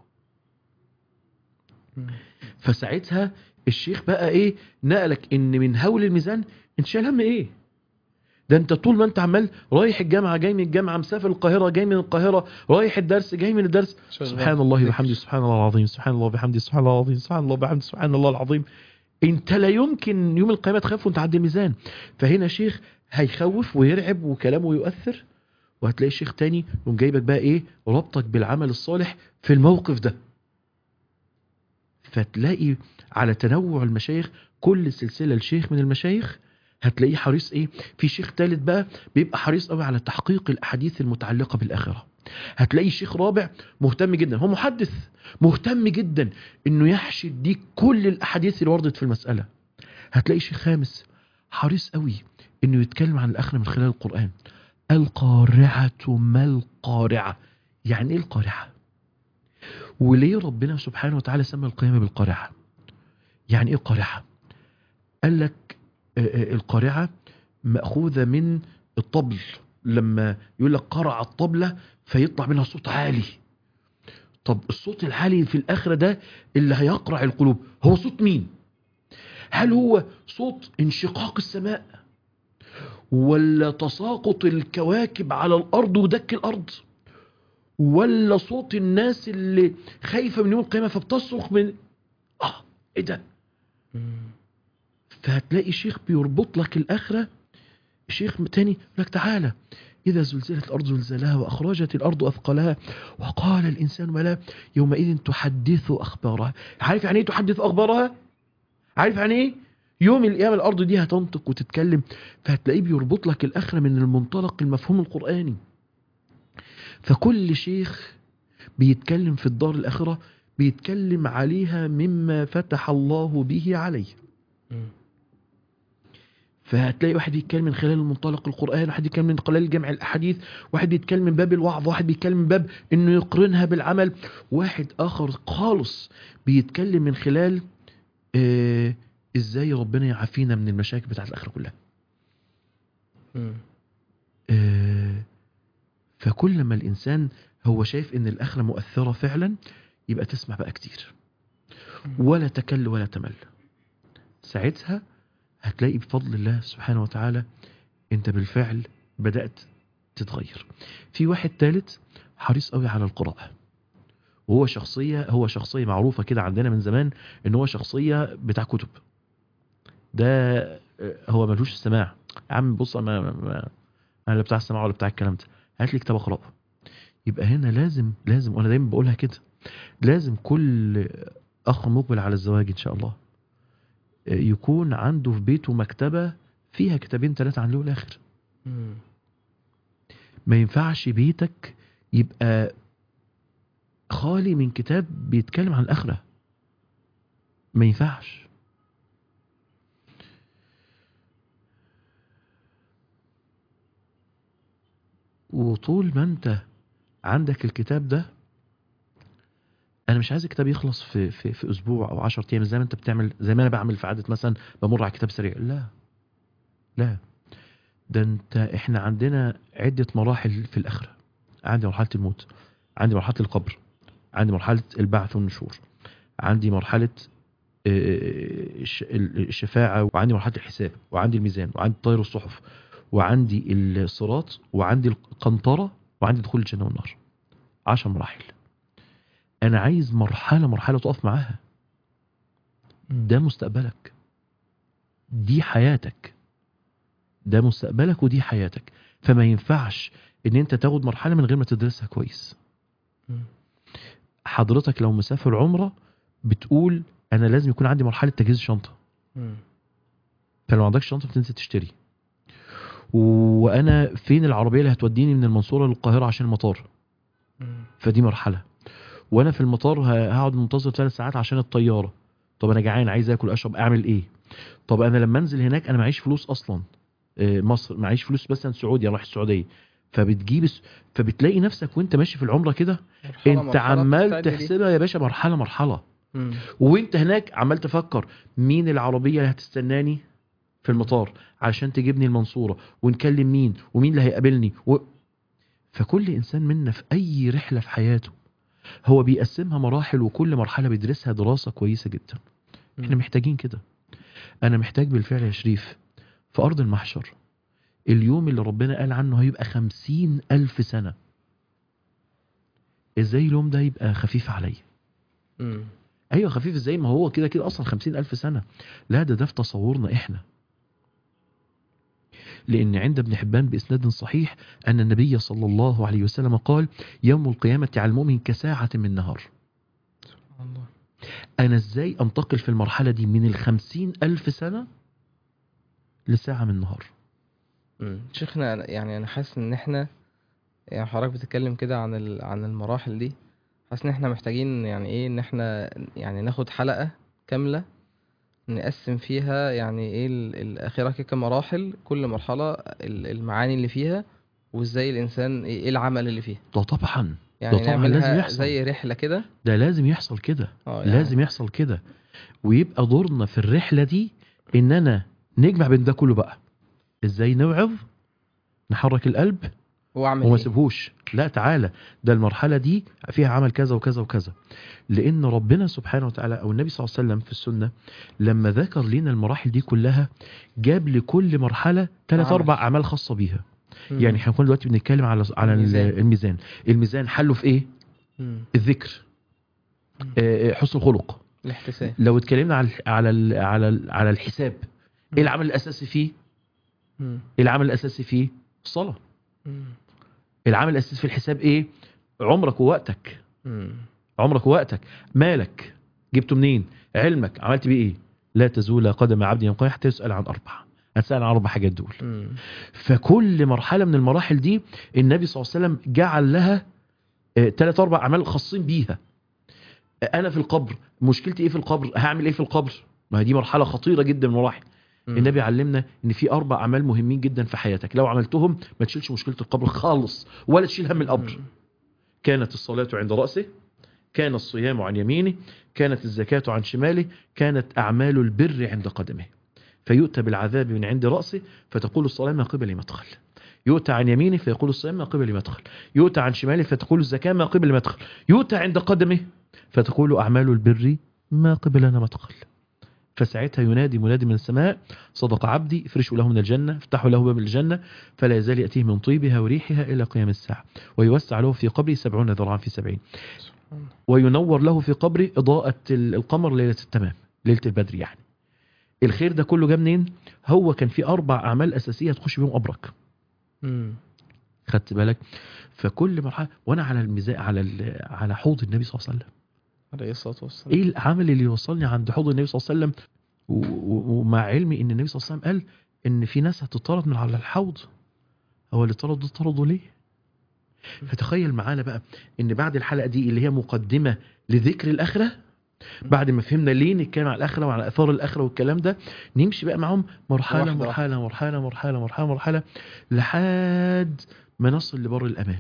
[SPEAKER 1] مم.
[SPEAKER 2] فساعتها الشيخ بقى ايه نقلك ان من هول الميزان انت شايل هم ايه ده انت طول ما انت عمال رايح الجامعه جاي من الجامعه مسافر القاهره جاي من القاهره رايح الدرس جاي من الدرس سبحان الله وبحمده سبحان الله العظيم سبحان الله وبحمده سبحان الله العظيم سبحان الله وبحمده سبحان الله العظيم انت لا يمكن يوم القيامه تخاف وانت عند الميزان فهنا شيخ هيخوف ويرعب وكلامه يؤثر وهتلاقي شيخ تاني يقوم جايبك بقى ايه ربطك بالعمل الصالح في الموقف ده فتلاقي على تنوع المشايخ كل سلسله لشيخ من المشايخ هتلاقيه حريص ايه في شيخ ثالث بقى بيبقى حريص قوي على تحقيق الاحاديث المتعلقه بالاخره هتلاقي شيخ رابع مهتم جدا هو محدث مهتم جدا انه يحشي يديك كل الاحاديث اللي وردت في المساله هتلاقي شيخ خامس حريص قوي انه يتكلم عن الاخره من خلال القران القارعه ما القارعه يعني ايه القارعه وليه ربنا سبحانه وتعالى سمى القيامه بالقارعه يعني ايه قارعه قال لك آه، آه، القارعه ماخوذه من الطبل لما يقول لك قرع الطبله فيطلع منها صوت عالي طب الصوت العالي في الاخره ده اللي هيقرع القلوب هو صوت مين هل هو صوت انشقاق السماء ولا تساقط الكواكب على الارض ودك الارض ولا صوت الناس اللي خايفه من يوم القيامه فبتصرخ من اه ايه ده
[SPEAKER 1] مم.
[SPEAKER 2] فهتلاقي شيخ بيربط لك الاخره شيخ تاني يقول لك تعالى إذا زلزلت الأرض زلزالها وأخرجت الأرض أثقالها وقال الإنسان ما لا يومئذ تحدث أخبارها عارف يعني إيه تحدث أخبارها؟ عارف يعني إيه؟ يوم القيامة الأرض دي هتنطق وتتكلم فهتلاقيه بيربط لك الآخرة من المنطلق المفهوم القرآني فكل شيخ بيتكلم في الدار الآخرة بيتكلم عليها مما فتح الله به عليه
[SPEAKER 1] مم.
[SPEAKER 2] فهتلاقي واحد بيتكلم من خلال المنطلق القرآن واحد بيتكلم من خلال جمع الأحاديث واحد بيتكلم من باب الوعظ واحد بيتكلم من باب إنه يقرنها بالعمل واحد آخر خالص بيتكلم من خلال آه إزاي ربنا يعافينا من المشاكل بتاعت الآخرة كلها
[SPEAKER 1] مم.
[SPEAKER 2] آه فكل ما الإنسان هو شايف إن الآخرة مؤثرة فعلا يبقى تسمع بقى كتير ولا تكل ولا تمل ساعتها هتلاقي بفضل الله سبحانه وتعالى انت بالفعل بدأت تتغير في واحد ثالث حريص قوي على القراءة وهو شخصية هو شخصية معروفة كده عندنا من زمان ان هو شخصية بتاع كتب ده آه، هو ملوش السماع يا عم بص انا ما- ما- انا لا بتاع السماع ولا بتاع الكلام ده هات لي كتاب اقراه يبقى هنا لازم لازم وانا دايما بقولها كده لازم كل اخ مقبل على الزواج ان شاء الله يكون عنده في بيته مكتبة فيها كتابين ثلاثة عن له الآخر
[SPEAKER 1] مم.
[SPEAKER 2] ما ينفعش بيتك يبقى خالي من كتاب بيتكلم عن الآخرة ما ينفعش وطول ما انت عندك الكتاب ده انا مش عايز الكتاب يخلص في في في اسبوع او 10 ايام زي ما انت بتعمل زي ما انا بعمل في عاده مثلا بمر على كتاب سريع لا لا ده انت احنا عندنا عده مراحل في الاخره عندي مرحله الموت عندي مرحله القبر عندي مرحله البعث والنشور عندي مرحله آه، الش- الشفاعه وعندي مرحله الحساب وعندي الميزان وعندي طير الصحف وعندي الصراط وعندي القنطره وعندي دخول الجنه والنار عشر مراحل انا عايز مرحله مرحله تقف معاها ده مستقبلك دي حياتك ده مستقبلك ودي حياتك فما ينفعش ان انت تاخد مرحله من غير ما تدرسها كويس
[SPEAKER 1] مم.
[SPEAKER 2] حضرتك لو مسافر عمره بتقول انا لازم يكون عندي مرحله تجهيز شنطه
[SPEAKER 1] مم.
[SPEAKER 2] فلو ما عندكش شنطه بتنزل تشتري وانا فين العربيه اللي هتوديني من المنصوره للقاهره عشان المطار
[SPEAKER 1] مم.
[SPEAKER 2] فدي مرحله وانا في المطار ه- هقعد منتظر ثلاث ساعات عشان الطياره طب انا جعان عايز اكل اشرب اعمل ايه طب انا لما انزل هناك انا معيش فلوس اصلا آه، مصر معيش فلوس مثلا سعودي رايح السعوديه فبتجيب الس- فبتلاقي نفسك وانت ماشي في العمره كده
[SPEAKER 1] مرحلة
[SPEAKER 2] انت
[SPEAKER 1] مرحلة
[SPEAKER 2] عمال
[SPEAKER 1] بتعدي دي.
[SPEAKER 2] تحسبها يا باشا مرحله مرحله
[SPEAKER 1] مم.
[SPEAKER 2] وانت هناك عمال تفكر مين العربيه اللي هتستناني في المطار علشان تجيبني المنصوره ونكلم مين ومين اللي هيقابلني و... فكل انسان منا في اي رحله في حياته هو بيقسمها مراحل وكل مرحله بيدرسها دراسه كويسه جدا احنا
[SPEAKER 1] مم.
[SPEAKER 2] محتاجين كده انا محتاج بالفعل يا شريف في ارض المحشر اليوم اللي ربنا قال عنه هيبقى خمسين الف سنه ازاي اليوم ده يبقى خفيف عليا
[SPEAKER 1] مم.
[SPEAKER 2] ايوه خفيف ازاي ما هو كده كده اصلا خمسين الف سنة لا ده ده في تصورنا احنا لان عند ابن حبان باسناد صحيح ان النبي صلى الله عليه وسلم قال يوم القيامة على المؤمن كساعة من نهار
[SPEAKER 1] سبحان الله
[SPEAKER 2] انا ازاي انتقل في المرحلة دي من الخمسين الف سنة لساعة من نهار
[SPEAKER 1] مم. شيخنا أنا- يعني انا حاسس ان احنا يعني حضرتك بتتكلم كده عن ال... عن المراحل دي حاسس ان احنا محتاجين يعني ايه ان احنا يعني ناخد حلقة كاملة نقسم فيها يعني ايه ال- الاخرة كده كمراحل كل مرحلة ال- المعاني اللي فيها وازاي الانسان ايه إيه العمل اللي فيها
[SPEAKER 2] ده طبعا
[SPEAKER 1] يعني
[SPEAKER 2] طبعاً لازم
[SPEAKER 1] نعملها
[SPEAKER 2] يحصل.
[SPEAKER 1] زي رحلة كده
[SPEAKER 2] ده لازم يحصل كده
[SPEAKER 1] اه يعني
[SPEAKER 2] لازم يحصل كده ويبقى دورنا في الرحلة دي ان انا نجمع بين ده كله بقى ازاي نوعظ نحرك القلب
[SPEAKER 1] واعمل
[SPEAKER 2] وما
[SPEAKER 1] ايه
[SPEAKER 2] سيبهوش لا تعالى ده المرحلة دي فيها عمل كذا وكذا وكذا لأن ربنا سبحانه وتعالى أو النبي صلى الله عليه وسلم في السنة لما ذكر لنا المراحل دي كلها جاب لكل مرحلة ثلاث
[SPEAKER 1] عمل.
[SPEAKER 2] أربع أعمال خاصة بيها
[SPEAKER 1] مم.
[SPEAKER 2] يعني احنا كنا دلوقتي بنتكلم على على
[SPEAKER 1] الميزان.
[SPEAKER 2] الميزان الميزان, الميزان حله في إيه؟
[SPEAKER 1] مم.
[SPEAKER 2] الذكر
[SPEAKER 1] مم.
[SPEAKER 2] آه، آه، حسن الخلق
[SPEAKER 1] الاحتساب
[SPEAKER 2] لو اتكلمنا على على ال- على ال- على الحساب ايه العمل الأساسي فيه؟
[SPEAKER 1] مم.
[SPEAKER 2] العمل الأساسي فيه الصلاة
[SPEAKER 1] مم.
[SPEAKER 2] العامل الاساسي في الحساب ايه عمرك ووقتك
[SPEAKER 1] مم.
[SPEAKER 2] عمرك ووقتك مالك جبته منين علمك عملت بيه ايه لا تزول قدم عبد يوم القيامة حتى يسأل عن أربعة هتسأل عن أربع حاجات دول
[SPEAKER 1] مم.
[SPEAKER 2] فكل مرحلة من المراحل دي النبي صلى الله عليه وسلم جعل لها ثلاث أربع أعمال خاصين بيها آه، أنا في القبر مشكلتي إيه في القبر هعمل إيه في القبر ما هي دي مرحلة خطيرة جدا من المراحل
[SPEAKER 1] مم.
[SPEAKER 2] النبي علمنا ان في اربع اعمال مهمين جدا في حياتك لو عملتهم ما تشيلش مشكله القبر خالص ولا تشيل هم القبر
[SPEAKER 1] مم.
[SPEAKER 2] كانت الصلاه عند راسه كان الصيام عن يمينه كانت الزكاه عن شماله كانت اعمال البر عند قدمه فيؤتى بالعذاب من عند راسه فتقول الصلاه ما قبل مدخل يؤتى عن يمينه فيقول الصيام ما قبل مدخل يؤتى عن شماله فتقول الزكاه ما قبل مدخل يؤتى عند قدمه فتقول اعمال البر ما قبلنا مدخل فساعتها ينادي منادي من السماء صدق عبدي افرشوا له من الجنة افتحوا له باب الجنة فلا يزال يأتيه من طيبها وريحها إلى قيام الساعة ويوسع له في قبره سبعون ذراعا في سبعين
[SPEAKER 1] سبحان الله.
[SPEAKER 2] وينور له في قبره إضاءة ال- القمر ليلة التمام ليلة البدر يعني الخير ده كله جه منين هو كان في أربع أعمال أساسية تخش بيهم قبرك
[SPEAKER 1] مم.
[SPEAKER 2] خدت بالك فكل مرحلة وأنا على الميزان على ال- على حوض النبي صلى الله عليه وسلم
[SPEAKER 1] عليه الصلاة والسلام
[SPEAKER 2] ايه العمل اللي يوصلني عند حوض النبي صلى الله عليه وسلم و- و- ومع علمي ان النبي صلى الله عليه وسلم قال ان في ناس هتطرد من على الحوض هو اللي طردوا طردوا ليه فتخيل معانا بقى ان بعد الحلقه دي اللي هي مقدمه لذكر الاخره بعد ما فهمنا ليه نتكلم على الاخره وعلى اثار الاخره والكلام ده نمشي بقى معاهم مرحله
[SPEAKER 1] واحدة
[SPEAKER 2] مرحله مرحله مرحله مرحله مرحله لحد ما نصل لبر الامان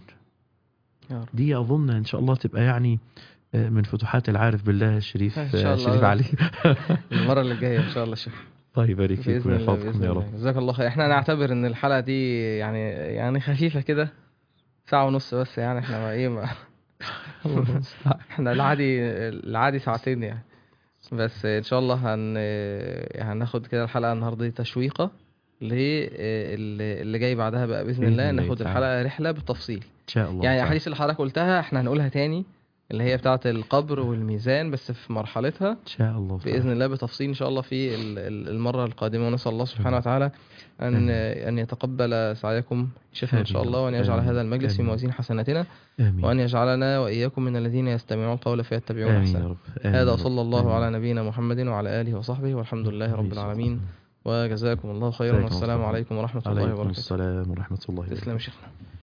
[SPEAKER 1] يا رب
[SPEAKER 2] دي اظن ان شاء الله تبقى يعني آه، من فتوحات العارف بالله الشريف
[SPEAKER 1] إن شاء
[SPEAKER 2] آه،
[SPEAKER 1] الله.
[SPEAKER 2] شريف علي
[SPEAKER 1] المرة اللي جاية إن شاء الله شيخ
[SPEAKER 2] الله يبارك فيك
[SPEAKER 1] بإذن الله
[SPEAKER 2] ويحفظكم
[SPEAKER 1] بإذن
[SPEAKER 2] يا
[SPEAKER 1] الله
[SPEAKER 2] رب
[SPEAKER 1] جزاك الله خير احنا نعتبر ان الحلقة دي يعني يعني خفيفة كده ساعة ونص بس يعني احنا ما ايه ما احنا العادي العادي ساعتين يعني بس ان شاء الله هن هناخد كده الحلقة النهاردة دي تشويقة للي اللي جاي بعدها بقى بإذن
[SPEAKER 2] بإذن
[SPEAKER 1] الله
[SPEAKER 2] الله
[SPEAKER 1] ناخد
[SPEAKER 2] تعالى.
[SPEAKER 1] الحلقة رحلة بالتفصيل
[SPEAKER 2] ان شاء الله
[SPEAKER 1] يعني
[SPEAKER 2] تعالى.
[SPEAKER 1] الاحاديث اللي حضرتك قلتها احنا هنقولها تاني اللي هي بتاعة القبر والميزان بس في مرحلتها
[SPEAKER 2] ان شاء الله تعالى.
[SPEAKER 1] باذن الله بتفصيل ان شاء الله في ال- ال- المره القادمه ونسال الله سبحانه وتعالى ان
[SPEAKER 2] آمين.
[SPEAKER 1] ان يتقبل سعيكم شيخنا ان شاء
[SPEAKER 2] آمين.
[SPEAKER 1] الله وان يجعل
[SPEAKER 2] آمين.
[SPEAKER 1] هذا المجلس في
[SPEAKER 2] آمين.
[SPEAKER 1] موازين حسناتنا
[SPEAKER 2] امين
[SPEAKER 1] وان يجعلنا واياكم من الذين يستمعون القول فيتبعون
[SPEAKER 2] امين يا
[SPEAKER 1] احسنه
[SPEAKER 2] رب آمين يا
[SPEAKER 1] هذا
[SPEAKER 2] رب.
[SPEAKER 1] وصلى الله
[SPEAKER 2] آمين.
[SPEAKER 1] على نبينا محمد وعلى اله وصحبه والحمد لله رب
[SPEAKER 2] آمين.
[SPEAKER 1] العالمين وجزاكم الله خيرا
[SPEAKER 2] جزاكم الله
[SPEAKER 1] والسلام
[SPEAKER 2] خيرا.
[SPEAKER 1] عليكم ورحمه الله
[SPEAKER 2] عليكم
[SPEAKER 1] وبركاته
[SPEAKER 2] السلام ورحمه الله وبركاته
[SPEAKER 1] تسلم يا شيخنا